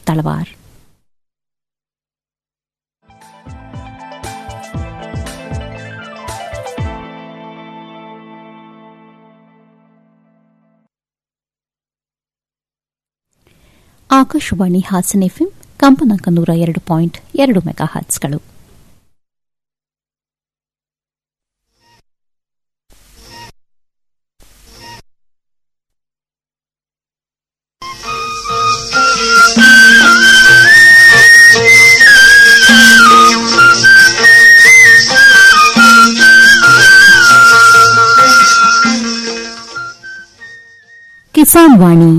Talawar Akashvani Hassan FM ಕಂಪನಾಂಕ ನೂರ ಎರಡು ಪಾಯಿಂಟ್ ಎರಡು ಮೆಗಾ ಹರ್ಟ್ಸ್ಗಳು ಕಿಸಾನ್ ವಾಣಿ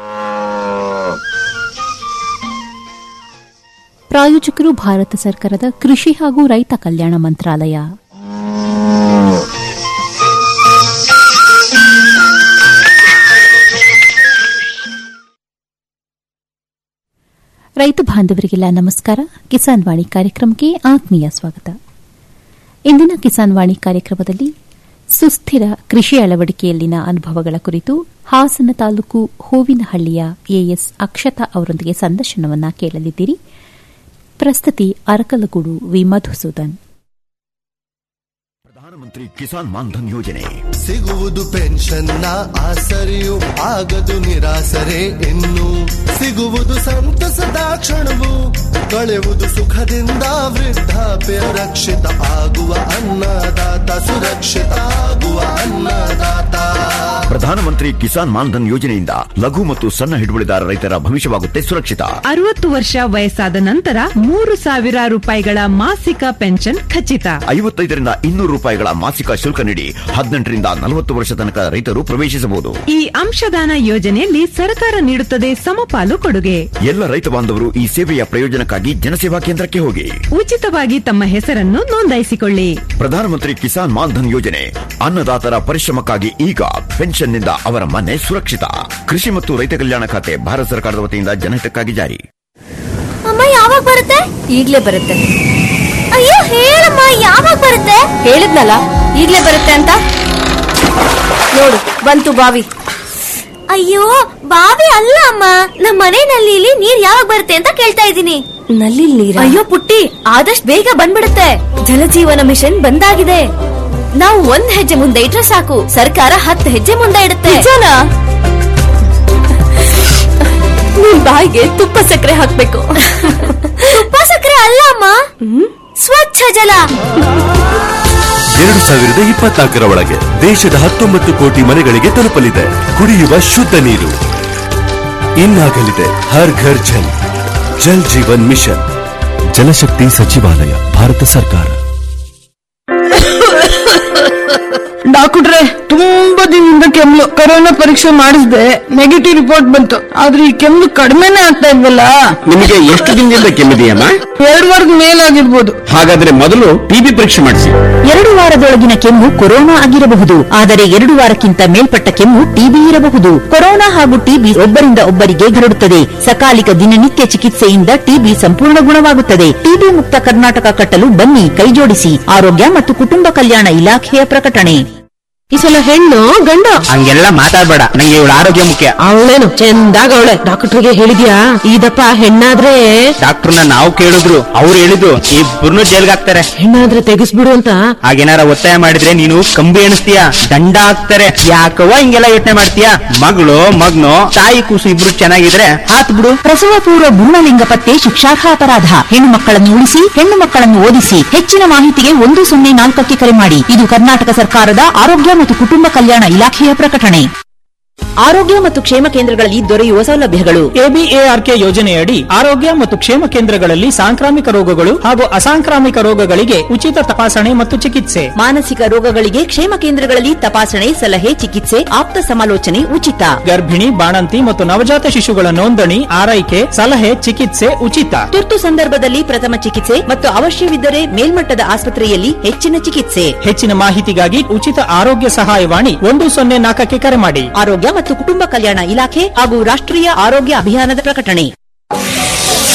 ಪ್ರಾಯೋಜಕರು ಭಾರತ ಸರ್ಕಾರದ ಕೃಷಿ ಹಾಗೂ ರೈತ ಕಲ್ಯಾಣ ಮಂತ್ರಾಲಯ ರೈತ ಬಾಂಧವರಿಗೆಲ್ಲ ನಮಸ್ಕಾರ ಕಿಸಾನ್ ವಾಣಿ ಕಾರ್ಯಕ್ರಮಕ್ಕೆ ಆತ್ಮೀಯ ಸ್ವಾಗತ ಇಂದಿನ ಕಿಸಾನ್ ವಾಣಿ ಕಾರ್ಯಕ್ರಮದಲ್ಲಿ ಸುಸ್ಥಿರ ಕೃಷಿ ಅಳವಡಿಕೆಯಲ್ಲಿನ ಅನುಭವಗಳ ಕುರಿತು ಹಾಸನ ತಾಲೂಕು ಹೂವಿನಹಳ್ಳಿಯ ಎಎಸ್ ಅಕ್ಷತಾ ಅವರೊಂದಿಗೆ ಸಂದರ್ಶನವನ್ನ ಕೇಳಲಿದ್ದೀರಿ ಪ್ರಸ್ತುತಿ ಅರಕಲಗೂಡು ವಿ ಮಧುಸೂದನ್ ಪ್ರಧಾನಮಂತ್ರಿ ಕಿಸಾನ್ ಮಾನ್ಧನ್ ಯೋಜನೆ ಸಿಗುವುದು ಪೆನ್ಷನ್ನ ಆಸರೆಯು ಆಗದು ನಿರಾಸರೆ ಇನ್ನು ಸಿಗುವುದು ಸಂತಸದ ಕ್ಷಣವು ಕಳೆಯುವುದು ಸುಖದಿಂದ ವೃದ್ಧಾಪ್ಯ ರಕ್ಷಿತ ಆಗುವ ಅನ್ನದಾತ ಸುರಕ್ಷಿತ ಆಗುವ ಅನ್ನದಾತ ಪ್ರಧಾನಮಂತ್ರಿ ಕಿಸಾನ್ ಮಾನ್ಧನ್ ಯೋಜನೆಯಿಂದ ಲಘು ಮತ್ತು ಸಣ್ಣ ಹಿಡುವಳಿದಾರ ರೈತರ ಭವಿಷ್ಯವಾಗುತ್ತೆ ಸುರಕ್ಷಿತ ಅರವತ್ತು ವರ್ಷ ವಯಸ್ಸಾದ ನಂತರ ಮೂರು ಸಾವಿರ ರೂಪಾಯಿಗಳ ಮಾಸಿಕ ಪೆನ್ಷನ್ ಖಚಿತ ಐವತ್ತೈದರಿಂದ ಇನ್ನೂರು ರೂಪಾಯಿಗಳ ಮಾಸಿಕ ಶುಲ್ಕ ನೀಡಿ ಹದಿನೆಂಟರಿಂದ ನಲವತ್ತು ವರ್ಷ ತನಕ ರೈತರು ಪ್ರವೇಶಿಸಬಹುದು ಈ ಅಂಶದಾನ ಯೋಜನೆಯಲ್ಲಿ ಸರ್ಕಾರ ನೀಡುತ್ತದೆ ಸಮಪಾಲು ಕೊಡುಗೆ ಎಲ್ಲ ರೈತ ಬಾಂಧವರು ಈ ಸೇವೆಯ ಪ್ರಯೋಜನಕ್ಕಾಗಿ ಜನಸೇವಾ ಕೇಂದ್ರಕ್ಕೆ ಹೋಗಿ ಉಚಿತವಾಗಿ ತಮ್ಮ ಹೆಸರನ್ನು ನೋಂದಾಯಿಸಿಕೊಳ್ಳಿ ಪ್ರಧಾನಮಂತ್ರಿ ಕಿಸಾನ್ ಮಾನ್ಧನ್ ಯೋಜನೆ ಅನ್ನದಾತರ ಪರಿಶ್ರಮಕ್ಕಾಗಿ ಈಗ ಪೆನ್ಷನ್ನಿಂದ ಅವರ ಮನೆ ಸುರಕ್ಷಿತ ಕೃಷಿ ಮತ್ತು ರೈತ ಕಲ್ಯಾಣ ಖಾತೆ ಭಾರತ ಸರ್ಕಾರದ ವತಿಯಿಂದ ಜನಹಿತಕ್ಕಾಗಿ ಜಾರಿ ಅಮ್ಮ ಯಾವಾಗ ಬರುತ್ತೆ ಈಗ್ಲೇ ಬರುತ್ತೆ ಅಯ್ಯೋ ಹೇಳಮ್ಮ ಯಾವಾಗ ಬರುತ್ತೆ ಹೇಳಿದ್ನಲ್ಲ ಈಗ್ಲೇ ಬರುತ್ತೆ ಅಂತ ನೋಡು ಬಂತು ಬಾವಿ ಅಯ್ಯೋ ಬಾವಿ ಅಲ್ಲ ಅಮ್ಮ ನಮ್ಮ ಮನೆ ನಲ್ಲಿಲಿ ನೀರ್ ಯಾವಾಗ ಬರುತ್ತೆ ಅಂತ ಕೇಳ್ತಾ ಇದ್ದೀನಿ ನಲ್ಲಿ ನೀರ್ ಅಯ್ಯೋ ಪುಟ್ಟಿ ಆದಷ್ಟು ಬೇಗ ಬಂದ್ಬಿಡುತ್ತೆ ಜಲಜೀವನ ಮಿಷನ್ ಬಂದಾಗಿದೆ ನಾವು ಒಂದ್ ಹೆಜ್ಜೆ ಮುಂದೆ ಇಟ್ರೆ ಸಾಕು ಸರ್ಕಾರ ಹತ್ತು ಹೆಜ್ಜೆ ಮುಂದೆ ಇಡುತ್ತೆ ನಿನ್ ಬಾಯಿಗೆ ತುಪ್ಪ ಸಕ್ಕರೆ ಹಾಕ್ಬೇಕು ತುಪ್ಪ ಸಕ್ಕರೆ ಅಲ್ಲ ಅಮ್ಮ ಸ್ವಚ್ಛ ಜಲ ಎರಡು ಸಾವಿರದ ಇಪ್ಪತ್ನಾಲ್ಕರ ಒಳಗೆ ದೇಶದ ಹತ್ತೊಂಬತ್ತು ಕೋಟಿ ಮನೆಗಳಿಗೆ ತಲುಪಲಿದೆ ಕುಡಿಯುವ ಶುದ್ಧ ನೀರು ಇನ್ನಾಗಲಿದೆ ಹರ್ ಘರ್ ಜಲ್ ಜಲ್ ಜೀವನ್ ಮಿಷನ್ ಜಲಶಕ್ತಿ ಸಚಿವಾಲಯ ಭಾರತ ಸರ್ಕಾರ ಡಾಕ್ಟ್ರೆ ತುಂಬಾ ದಿನದಿಂದ ಕೆಮ್ಮು ಕೊರೋನಾ ಪರೀಕ್ಷೆ ಮಾಡಿಸ್ದೆ ನೆಗೆಟಿವ್ ರಿಪೋರ್ಟ್ ಬಂತು ಆದ್ರೆ ಈ ಕೆಮ್ಮು ಕಡಿಮೆನೇ ಆಗ್ತಾ ಇಲ್ವಲ್ಲ ನಿಮಗೆ ಎಷ್ಟು ದಿನದಿಂದ ಕೆಮ್ಮಿದೆಯಮ್ಮ ಎರಡು ವಾರದ ಮೇಲಾಗಿರ್ಬೋದು ಹಾಗಾದ್ರೆ ಮೊದಲು ಟಿಬಿ ಪರೀಕ್ಷೆ ಮಾಡಿಸಿ ಎರಡು ವಾರದೊಳಗಿನ ಕೆಮ್ಮು ಕೊರೋನಾ ಆಗಿರಬಹುದು ಆದರೆ ಎರಡು ವಾರಕ್ಕಿಂತ ಮೇಲ್ಪಟ್ಟ ಕೆಮ್ಮು ಟಿಬಿ ಇರಬಹುದು ಕೊರೋನಾ ಹಾಗೂ ಟಿಬಿ ಒಬ್ಬರಿಂದ ಒಬ್ಬರಿಗೆ ಹರಡುತ್ತದೆ ಸಕಾಲಿಕ ದಿನನಿತ್ಯ ಚಿಕಿತ್ಸೆಯಿಂದ ಟಿಬಿ ಸಂಪೂರ್ಣ ಗುಣವಾಗುತ್ತದೆ ಟಿಬಿ ಮುಕ್ತ ಕರ್ನಾಟಕ ಕಟ್ಟಲು ಬನ್ನಿ ಕೈಜೋಡಿಸಿ ಆರೋಗ್ಯ ಮತ್ತು ಕುಟುಂಬ ಕಲ್ಯಾಣ ಇಲಾಖೆಯ ಪ್ರಕಟಣೆ ಈ ಸಲ ಹೆಣ್ಣು ಗಂಡ ಹಂಗೆಲ್ಲ ಮಾತಾಡ್ಬೇಡ ನಂಗೆ ಇವಳ ಆರೋಗ್ಯ ಮುಖ್ಯ ಅವಳೇನು ಚಂದಾಗ ಅವಳೆ ಡಾಕ್ಟರ್ಗೆ ಹೇಳಿದ್ಯಾ ಇದಪ್ಪ ಹೆಣ್ಣಾದ್ರೆ ಡಾಕ್ಟರ್ನ ನಾವು ಕೇಳಿದ್ರು ಅವ್ರು ಹೇಳಿದ್ರು ಇಬ್ಬರನ್ನು ಜೈಲ್ಗೆ ಹಾಕ್ತಾರೆ ಹೆಣ್ಣಾದ್ರೆ ತೆಗಿಸ್ಬಿಡು ಅಂತ ಹಾಗೇನಾರ ಒತ್ತಾಯ ಮಾಡಿದ್ರೆ ನೀನು ಕಂಬಿ ಎಣಿಸ್ತೀಯ ದಂಡ ಹಾಕ್ತಾರೆ ಯಾಕವ್ವ ಹಿಂಗೆಲ್ಲ ಯೋಚನೆ ಮಾಡ್ತೀಯ ಮಗಳು ಮಗ್ನು ತಾಯಿ ಕೂಸು ಇಬ್ರು ಚೆನ್ನಾಗಿದ್ರೆ ಹಾತ್ ಬಿಡು ಪ್ರಸವ ಪೂರ್ವ ಭ್ರೂಣಲಿಂಗ ಪತ್ತೆ ಶಿಕ್ಷಾರ್ಹ ಅಪರಾಧ ಹೆಣ್ಣು ಮಕ್ಕಳನ್ನು ಉಳಿಸಿ ಹೆಣ್ಣು ಮಕ್ಕಳನ್ನು ಓದಿಸಿ ಹೆಚ್ಚಿನ ಮಾಹಿತಿಗೆ ಒಂದು ಸೊನ್ನೆ ನಾಲ್ಕಕ್ಕೆ ಕರೆ ಮಾಡಿ ಇದು ಕರ್ನಾಟಕ ಸರ್ಕಾರದ ಆರೋಗ್ಯ ಮತ್ತು ಕುಟುಂಬ ಕಲ್ಯಾಣ ಇಲಾಖೆಯ ಪ್ರಕಟಣೆ ಆರೋಗ್ಯ ಮತ್ತು ಕ್ಷೇಮ ಕೇಂದ್ರಗಳಲ್ಲಿ ದೊರೆಯುವ ಸೌಲಭ್ಯಗಳು ಎಬಿಎಆರ್ಕೆ ಯೋಜನೆಯಡಿ ಆರೋಗ್ಯ ಮತ್ತು ಕ್ಷೇಮ ಕೇಂದ್ರಗಳಲ್ಲಿ ಸಾಂಕ್ರಾಮಿಕ ರೋಗಗಳು ಹಾಗೂ ಅಸಾಂಕ್ರಾಮಿಕ ರೋಗಗಳಿಗೆ ಉಚಿತ ತಪಾಸಣೆ ಮತ್ತು ಚಿಕಿತ್ಸೆ ಮಾನಸಿಕ ರೋಗಗಳಿಗೆ ಕ್ಷೇಮ ಕೇಂದ್ರಗಳಲ್ಲಿ ತಪಾಸಣೆ ಸಲಹೆ ಚಿಕಿತ್ಸೆ ಆಪ್ತ ಸಮಾಲೋಚನೆ ಉಚಿತ ಗರ್ಭಿಣಿ ಬಾಣಂತಿ ಮತ್ತು ನವಜಾತ ಶಿಶುಗಳ ನೋಂದಣಿ ಆರೈಕೆ ಸಲಹೆ ಚಿಕಿತ್ಸೆ ಉಚಿತ ತುರ್ತು ಸಂದರ್ಭದಲ್ಲಿ ಪ್ರಥಮ ಚಿಕಿತ್ಸೆ ಮತ್ತು ಅವಶ್ಯವಿದ್ದರೆ ಮೇಲ್ಮಟ್ಟದ ಆಸ್ಪತ್ರೆಯಲ್ಲಿ ಹೆಚ್ಚಿನ ಚಿಕಿತ್ಸೆ ಹೆಚ್ಚಿನ ಮಾಹಿತಿಗಾಗಿ ಉಚಿತ ಆರೋಗ್ಯ ಸಹಾಯವಾಣಿ ಒಂದು ಸೊನ್ನೆ ನಾಲ್ಕಕ್ಕೆ ಕರೆ ಮಾಡಿ ಆರೋಗ್ಯ ಮತ್ತು ಕುಟುಂಬ ಕಲ್ಯಾಣ ಇಲಾಖೆ ಹಾಗೂ ರಾಷ್ಟ್ರೀಯ ಆರೋಗ್ಯ ಅಭಿಯಾನದ ಪ್ರಕಟಣೆ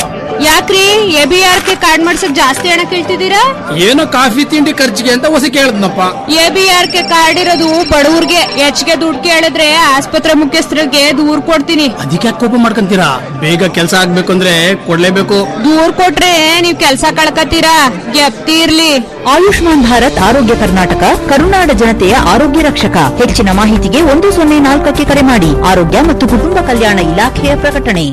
ಯಾಕ್ರಿ A B R K card ಮಾಡ್ಸಕ್ ಜಾಸ್ತಿ ಹಣ ಕೇಳ್ತಿದ್ದೀರಾ ಏನೋ ಕಾಫಿ ತಿಂಡಿ ಖರ್ಚಿಗೆ ಅಂತ ಹೊಸ ಕೇಳದ್ನಪ್ಪ A B R K card ಇರೋದು ಬಡವ್ರಿಗೆ ಹೆಚ್ಚಿಗೆ ದುಡ್ಡು ಕೇಳಿದ್ರೆ ಆಸ್ಪತ್ರೆ ಮುಖ್ಯಸ್ಥರಿಗೆ ದೂರ್ ಕೊಡ್ತೀನಿ ಅದಕ್ಕೆ ಕೋಪ ಮಾಡ್ಕೊಂತೀರಾ ಬೇಗ ಕೆಲಸ ಆಗ್ಬೇಕು ಅಂದ್ರೆ ಕೊಡ್ಲೇಬೇಕು ದೂರ್ ಕೊಟ್ರೆ ನೀವ್ ಕೆಲ್ಸ ಕಳ್ಕತ್ತೀರಾ ಗೆಪ್ತಿ ಇರ್ಲಿ ಆಯುಷ್ಮಾನ್ ಭಾರತ್ ಆರೋಗ್ಯ ಕರ್ನಾಟಕ ಕರುನಾಡ ಜನತೆಯ ಆರೋಗ್ಯ ರಕ್ಷಕ ಹೆಚ್ಚಿನ ಮಾಹಿತಿಗೆ ಒಂದು ಸೊನ್ನೆ ನಾಲ್ಕಕ್ಕೆ ಕರೆ ಮಾಡಿ ಆರೋಗ್ಯ ಮತ್ತು ಕುಟುಂಬ ಕಲ್ಯಾಣ ಇಲಾಖೆಯ ಪ್ರಕಟಣೆ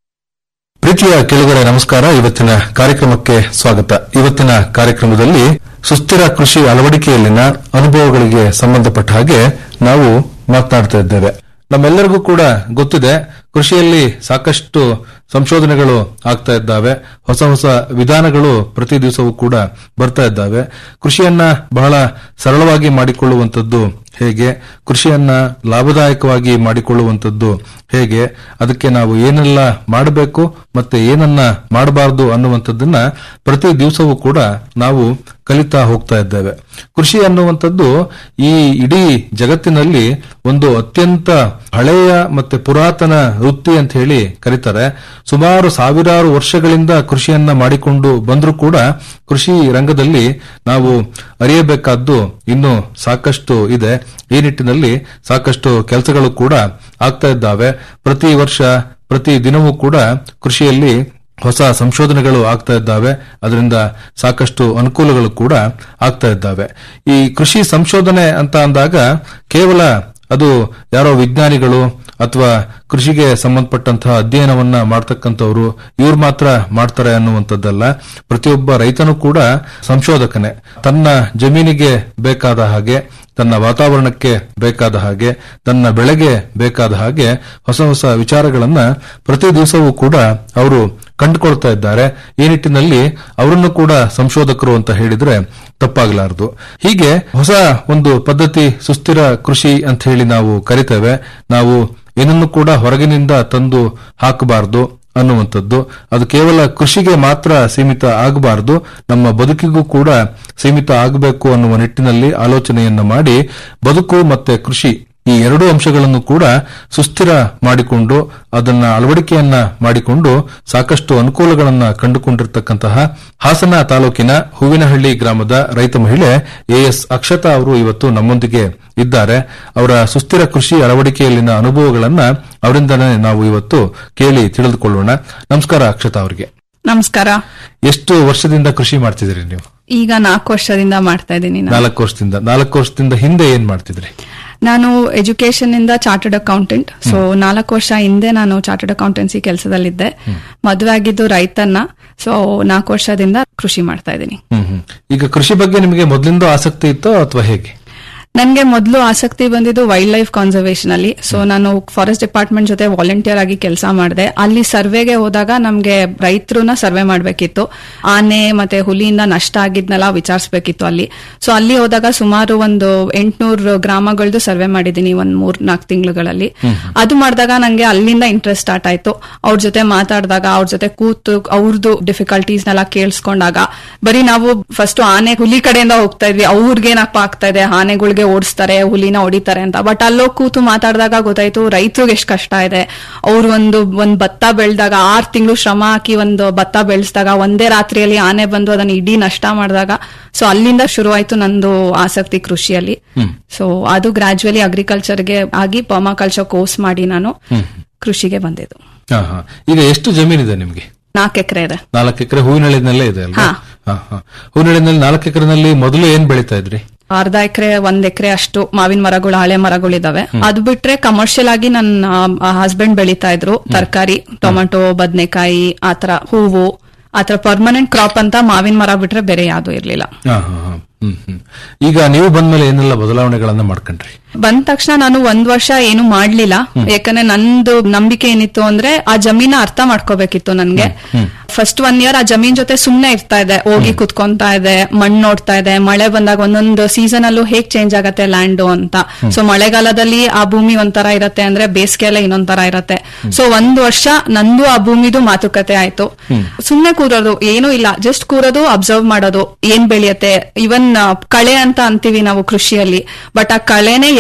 ಪ್ರೀತಿಯ ಕೆಳಗಡೆ ನಮಸ್ಕಾರ ಇವತ್ತಿನ ಕಾರ್ಯಕ್ರಮಕ್ಕೆ ಸ್ವಾಗತ ಇವತ್ತಿನ ಕಾರ್ಯಕ್ರಮದಲ್ಲಿ ಸುಸ್ಥಿರ ಕೃಷಿ ಅಳವಡಿಕೆಯಲ್ಲಿನ ಅನುಭವಗಳಿಗೆ ಸಂಬಂಧಪಟ್ಟ ಹಾಗೆ ನಾವು ಮಾತನಾಡ್ತಾ ಇದ್ದೇವೆ ನಮ್ಮೆಲ್ಲರಿಗೂ ಕೂಡ ಗೊತ್ತಿದೆ ಕೃಷಿಯಲ್ಲಿ ಸಾಕಷ್ಟು ಸಂಶೋಧನೆಗಳು ಆಗ್ತಾ ಇದ್ದಾವೆ ಹೊಸ ಹೊಸ ವಿಧಾನಗಳು ಪ್ರತಿ ದಿವಸವೂ ಕೂಡ ಬರ್ತಾ ಇದ್ದಾವೆ ಕೃಷಿಯನ್ನ ಬಹಳ ಸರಳವಾಗಿ ಮಾಡಿಕೊಳ್ಳುವಂಥದ್ದು ಹೇಗೆ ಕೃಷಿಯನ್ನ ಲಾಭದಾಯಕವಾಗಿ ಮಾಡಿಕೊಳ್ಳುವಂಥದ್ದು ಹೇಗೆ ಅದಕ್ಕೆ ನಾವು ಏನೆಲ್ಲ ಮಾಡಬೇಕು ಮತ್ತೆ ಏನನ್ನ ಮಾಡಬಾರದು ಅನ್ನುವಂಥದ್ದನ್ನ ಪ್ರತಿ ದಿವಸವೂ ಕೂಡ ನಾವು ಕಲಿತಾ ಹೋಗ್ತಾ ಇದ್ದೇವೆ ಕೃಷಿ ಅನ್ನುವಂಥದ್ದು ಈ ಇಡೀ ಜಗತ್ತಿನಲ್ಲಿ ಒಂದು ಅತ್ಯಂತ ಹಳೆಯ ಮತ್ತೆ ಪುರಾತನ ವೃತ್ತಿ ಅಂತ ಹೇಳಿ ಕರೀತಾರೆ ಸುಮಾರು ಸಾವಿರಾರು ವರ್ಷಗಳಿಂದ ಕೃಷಿಯನ್ನ ಮಾಡಿಕೊಂಡು ಬಂದರೂ ಕೂಡ ಕೃಷಿ ರಂಗದಲ್ಲಿ ನಾವು ಅರಿಯಬೇಕಾದ್ದು ಇನ್ನೂ ಸಾಕಷ್ಟು ಇದೆ ಈ ನಿಟ್ಟಿನಲ್ಲಿ ಸಾಕಷ್ಟು ಕೆಲಸಗಳು ಕೂಡ ಆಗ್ತಾ ಇದ್ದಾವೆ ಪ್ರತಿ ವರ್ಷ ಪ್ರತಿ ದಿನವೂ ಕೂಡ ಕೃಷಿಯಲ್ಲಿ ಹೊಸ ಸಂಶೋಧನೆಗಳು ಆಗ್ತಾ ಇದ್ದಾವೆ ಅದರಿಂದ ಸಾಕಷ್ಟು ಅನುಕೂಲಗಳು ಕೂಡ ಆಗ್ತಾ ಇದ್ದಾವೆ ಈ ಕೃಷಿ ಸಂಶೋಧನೆ ಅಂತ ಅಂದಾಗ ಕೇವಲ ಅದು ಯಾರೋ ವಿಜ್ಞಾನಿಗಳು ಅಥವಾ ಕೃಷಿಗೆ ಸಂಬಂಧಪಟ್ಟಂತಹ ಅಧ್ಯಯನವನ್ನ ಮಾಡ್ತಕ್ಕಂಥವ್ರು ಇವ್ರು ಮಾತ್ರ ಮಾಡ್ತಾರೆ ಅನ್ನುವಂಥದ್ದಲ್ಲ ಪ್ರತಿಯೊಬ್ಬ ರೈತನು ಕೂಡ ಸಂಶೋಧಕನೇ ತನ್ನ ಜಮೀನಿಗೆ ಬೇಕಾದ ಹಾಗೆ ತನ್ನ ವಾತಾವರಣಕ್ಕೆ ಬೇಕಾದ ಹಾಗೆ ತನ್ನ ಬೆಳೆಗೆ ಬೇಕಾದ ಹಾಗೆ ಹೊಸ ಹೊಸ ವಿಚಾರಗಳನ್ನ ಪ್ರತಿ ದಿವಸವೂ ಕೂಡ ಅವರು ಕಂಡುಕೊಳ್ತಾ ಇದ್ದಾರೆ ಈ ನಿಟ್ಟಿನಲ್ಲಿ ಅವರನ್ನು ಕೂಡ ಸಂಶೋಧಕರು ಅಂತ ಹೇಳಿದ್ರೆ ತಪ್ಪಾಗಲಾರದು ಹೀಗೆ ಹೊಸ ಒಂದು ಪದ್ಧತಿ ಸುಸ್ಥಿರ ಕೃಷಿ ಅಂತ ಹೇಳಿ ನಾವು ಕರಿತೇವೆ ನಾವು ಏನನ್ನು ಕೂಡ ಹೊರಗಿನಿಂದ ತಂದು ಹಾಕಬಾರದು ಅನ್ನುವಂಥದ್ದು ಅದು ಕೇವಲ ಕೃಷಿಗೆ ಮಾತ್ರ ಸೀಮಿತ ಆಗಬಾರದು ನಮ್ಮ ಬದುಕಿಗೂ ಕೂಡ ಸೀಮಿತ ಆಗಬೇಕು ಅನ್ನುವ ನಿಟ್ಟಿನಲ್ಲಿ ಆಲೋಚನೆಯನ್ನ ಮಾಡಿ ಬದುಕು ಮತ್ತೆ ಕೃಷಿ ಈ ಎರಡೂ ಅಂಶಗಳನ್ನು ಕೂಡ ಸುಸ್ಥಿರ ಮಾಡಿಕೊಂಡು ಅದನ್ನ ಅಳವಡಿಕೆಯನ್ನ ಮಾಡಿಕೊಂಡು ಸಾಕಷ್ಟು ಅನುಕೂಲಗಳನ್ನ ಕಂಡುಕೊಂಡಿರ್ತಕ್ಕಂತಹ ಹಾಸನ ತಾಲೂಕಿನ ಹೂವಿನಹಳ್ಳಿ ಗ್ರಾಮದ ರೈತ ಮಹಿಳೆ ಎಎಸ್ ಅಕ್ಷತಾ ಅವರು ಇವತ್ತು ನಮ್ಮೊಂದಿಗೆ ಇದ್ದಾರೆ ಅವರ ಸುಸ್ಥಿರ ಕೃಷಿ ಅಳವಡಿಕೆಯಲ್ಲಿನ ಅನುಭವಗಳನ್ನ ಅವರಿಂದನೇ ನಾವು ಇವತ್ತು ಕೇಳಿ ತಿಳಿದುಕೊಳ್ಳೋಣ ನಮಸ್ಕಾರ ಅಕ್ಷತಾ ಅವರಿಗೆ ನಮಸ್ಕಾರ ಎಷ್ಟು ವರ್ಷದಿಂದ ಕೃಷಿ ಮಾಡ್ತಿದ್ರಿ ನೀವು ಈಗ ನಾಲ್ಕು ವರ್ಷದಿಂದ ಮಾಡ್ತಾ ಇದ್ದೀನಿ ನಾನು. ನಾಲ್ಕು ವರ್ಷದಿಂದ ನಾಲ್ಕು ವರ್ಷದಿಂದ ಹಿಂದೆ ಏನ್ ಮಾಡ್ತಿದ್ರಿ ನಾನು ಎಜುಕೇಶನ್ ಇಂದ ಚಾರ್ಟರ್ಡ್ ಅಕೌಂಟೆಂಟ್ ಸೊ ನಾಲ್ಕು ವರ್ಷ ಹಿಂದೆ ನಾನು ಚಾರ್ಟರ್ಡ್ ಅಕೌಂಟೆನ್ಸಿ ಕೆಲಸದಲ್ಲಿದ್ದೆ ಮದುವೆ ಆಗಿದ್ದು ರೈತನ್ನ ಸೊ ನಾಲ್ಕು ವರ್ಷದಿಂದ ಕೃಷಿ ಮಾಡ್ತಾ ಇದ್ದೀನಿ ಹ್ಮ್ ಹ್ಮ್. ಈಗ ಕೃಷಿ ಬಗ್ಗೆ ನಿಮಗೆ ಮೊದಲಿಂದ ಆಸಕ್ತಿ ಇತ್ತೋ ಅಥವಾ ಹೇಗೆ ನನ್ಗೆ ಮೊದಲು ಆಸಕ್ತಿ ಬಂದಿದ್ದು ವೈಲ್ಡ್ ಲೈಫ್ ಕನ್ಸರ್ವೇಷನ್ ಅಲ್ಲಿ ಸೊ ನಾನು ಫಾರೆಸ್ಟ್ ಡಿಪಾರ್ಟ್ಮೆಂಟ್ ಜೊತೆ ವಾಲಂಟಿಯರ್ ಆಗಿ ಕೆಲಸ ಮಾಡಿದೆ ಅಲ್ಲಿ ಸರ್ವೆಗೆ ಹೋದಾಗ ನಮ್ಗೆ ರೈತರನ್ನ ಸರ್ವೆ ಮಾಡಬೇಕಿತ್ತು ಆನೆ ಮತ್ತೆ ಹುಲಿಯಿಂದ ನಷ್ಟ ಆಗಿದ್ನೆಲ್ಲ ವಿಚಾರಿಸಬೇಕಿತ್ತು ಅಲ್ಲಿ ಸೊ ಅಲ್ಲಿ ಹೋದಾಗ ಸುಮಾರು ಒಂದು ಎಂಟ್ನೂರು ಗ್ರಾಮಗಳದ್ದು ಸರ್ವೆ ಮಾಡಿದ್ದೀನಿ ಒಂದ್ ಮೂರ್ ನಾಲ್ಕು ತಿಂಗಳುಗಳಲ್ಲಿ ಅದು ಮಾಡಿದಾಗ ನಂಗೆ ಅಲ್ಲಿಂದ ಇಂಟ್ರೆಸ್ಟ್ ಸ್ಟಾರ್ಟ್ ಆಯ್ತು ಅವ್ರ ಜೊತೆ ಮಾತಾಡಿದಾಗ ಅವ್ರ ಜೊತೆ ಕೂತು ಅವ್ರದ್ದು ಡಿಫಿಕಲ್ಟೀಸ್ನೆಲ್ಲ ಕೇಳಿಸ್ಕೊಂಡಾಗ ಬರೀ ನಾವು ಫಸ್ಟ್ ಆನೆ ಹುಲಿ ಕಡೆಯಿಂದ ಹೋಗ್ತಾ ಇದ್ವಿ ಅವ್ರಿಗೇನಪ್ಪ ಆಗ್ತಾ ಇದೆ ಆನೆಗಳಿಗೆ ಓಡಿಸ್ತಾರೆ ಹುಲಿನ ಹೊಡಿತಾರೆ ಅಂತ ಬಟ್ ಅಲ್ಲೋಗಿ ಕೂತು ಮಾತಾಡಿದಾಗ ಗೊತ್ತಾಯ್ತು ರೈತರಿಗೆ ಎಷ್ಟು ಕಷ್ಟ ಇದೆ ಅವ್ರು ಒಂದು ಒಂದ್ ಭತ್ತ ಬೆಳೆದಾಗ ಆರ್ ತಿಂಗಳು ಶ್ರಮ ಹಾಕಿ ಒಂದು ಭತ್ತ ಬೆಳೆಸಿದಾಗ ಒಂದೇ ರಾತ್ರಿಯಲ್ಲಿ ಆನೆ ಬಂದು ಅದನ್ನ ಇಡೀ ನಷ್ಟ ಮಾಡಿದಾಗ ಸೊ ಅಲ್ಲಿಂದ ಶುರುವಾಯ್ತು ನಂದು ಆಸಕ್ತಿ ಕೃಷಿಯಲ್ಲಿ ಸೊ ಅದು ಗ್ರಾಜುವಲಿ ಅಗ್ರಿಕಲ್ಚರ್ಗೆ ಆಗಿ ಪರ್ಮಾಕಲ್ಚರ್ ಕೋರ್ಸ್ ಮಾಡಿ ನಾನು ಕೃಷಿಗೆ ಬಂದಿದ್ದು ಹಾ, ಹಾ. ಈಗ ಎಷ್ಟು ಜಮೀನಿದೆ ನಿಮ್ಗೆ ನಾಲ್ಕು ಎಕರೆ ಇದೆ ನಾಲ್ಕು ಎಕರೆ ಹೂವಿನಳ್ಳಿನಲ್ಲೇ ಇದೆ ಅಲ್ವಾ ಹಾ, ಹಾ. ಹೂವಿನಳ್ಳಿನಲ್ಲಿ ನಾಲ್ಕು ಎಕರೆನಲ್ಲಿ ಮೊದಲು ಏನ್ ಬೆಳೀತಾ ಇದ್ರಿ ಅರ್ಧ ಎಕರೆ ಒಂದ್ ಎಕರೆ ಅಷ್ಟು ಮಾವಿನ ಮರಗಳು ಹಳೆ ಮರಗಳಿದಾವೆ ಅದು ಬಿಟ್ರೆ ಕಮರ್ಷಿಯಲ್ ಆಗಿ ನನ್ನ ಹಸ್ಬೆಂಡ್ ಬೆಳೀತಾ ಇದ್ರು ತರಕಾರಿ ಟೊಮೆಟೊ ಬದನೆಕಾಯಿ ಆತರ ಹೂವು ಆತರ ಪರ್ಮನೆಂಟ್ ಕ್ರಾಪ್ ಅಂತ ಮಾವಿನ ಮರ ಬಿಟ್ರೆ ಬೇರೆ ಯಾವ್ದು ಇರ್ಲಿಲ್ಲ ಹಾ, ಹಾ, ಹಾ. ಹ್ಮ್, ಹ್ಮ್. ಈಗ ನೀವು ಬಂದ್ಮೇಲೆ ಏನೆಲ್ಲ ಬದಲಾವಣೆಗಳನ್ನ ಮಾಡ್ಕೊಂಡ್ರಿ ಬಂದ ತಕ್ಷಣ ನಾನು ಒಂದ್ ವರ್ಷ ಏನು ಮಾಡ್ಲಿಲ್ಲ ಯಾಕಂದ್ರೆ ನಂದು ನಂಬಿಕೆ ಏನಿತ್ತು ಅಂದ್ರೆ ಆ ಜಮೀನ ಅರ್ಥ ಮಾಡ್ಕೋಬೇಕಿತ್ತು ನನ್ಗೆ ಫಸ್ಟ್ ಒನ್ ಇಯರ್ ಆ ಜಮೀನ್ ಜೊತೆ ಸುಮ್ನೆ ಇರ್ತಾ ಇದೆ ಹೋಗಿ ಕುತ್ಕೊಂತಾ ಇದೆ ಮಣ್ಣು ನೋಡ್ತಾ ಇದೆ ಮಳೆ ಬಂದಾಗ ಒಂದೊಂದು ಸೀಸನ್ ಅಲ್ಲೂ ಹೇಗ್ ಚೇಂಜ್ ಆಗತ್ತೆ ಲ್ಯಾಂಡ್ ಅಂತ ಸೊ ಮಳೆಗಾಲದಲ್ಲಿ ಆ ಭೂಮಿ ಒಂಥರ ಇರತ್ತೆ ಅಂದ್ರೆ ಬೇಸಿಗೆಲ್ಲ ಇನ್ನೊಂದ್ ತರ ಇರತ್ತೆ ಸೊ ಒಂದ್ ವರ್ಷ ನಂದು ಆ ಭೂಮಿದು ಮಾತುಕತೆ ಆಯ್ತು ಸುಮ್ನೆ ಕೂರೋದು ಏನೂ ಇಲ್ಲ ಜಸ್ಟ್ ಕೂರೋದು ಅಬ್ಸರ್ವ್ ಮಾಡೋದು ಏನ್ ಬೆಳೆಯತ್ತೆ ಇವನ್ ಕಳೆ ಅಂತ ಅಂತೀವಿ ನಾವು ಕೃಷಿಯಲ್ಲಿ ಬಟ್ ಆ ಕಳೆನೆ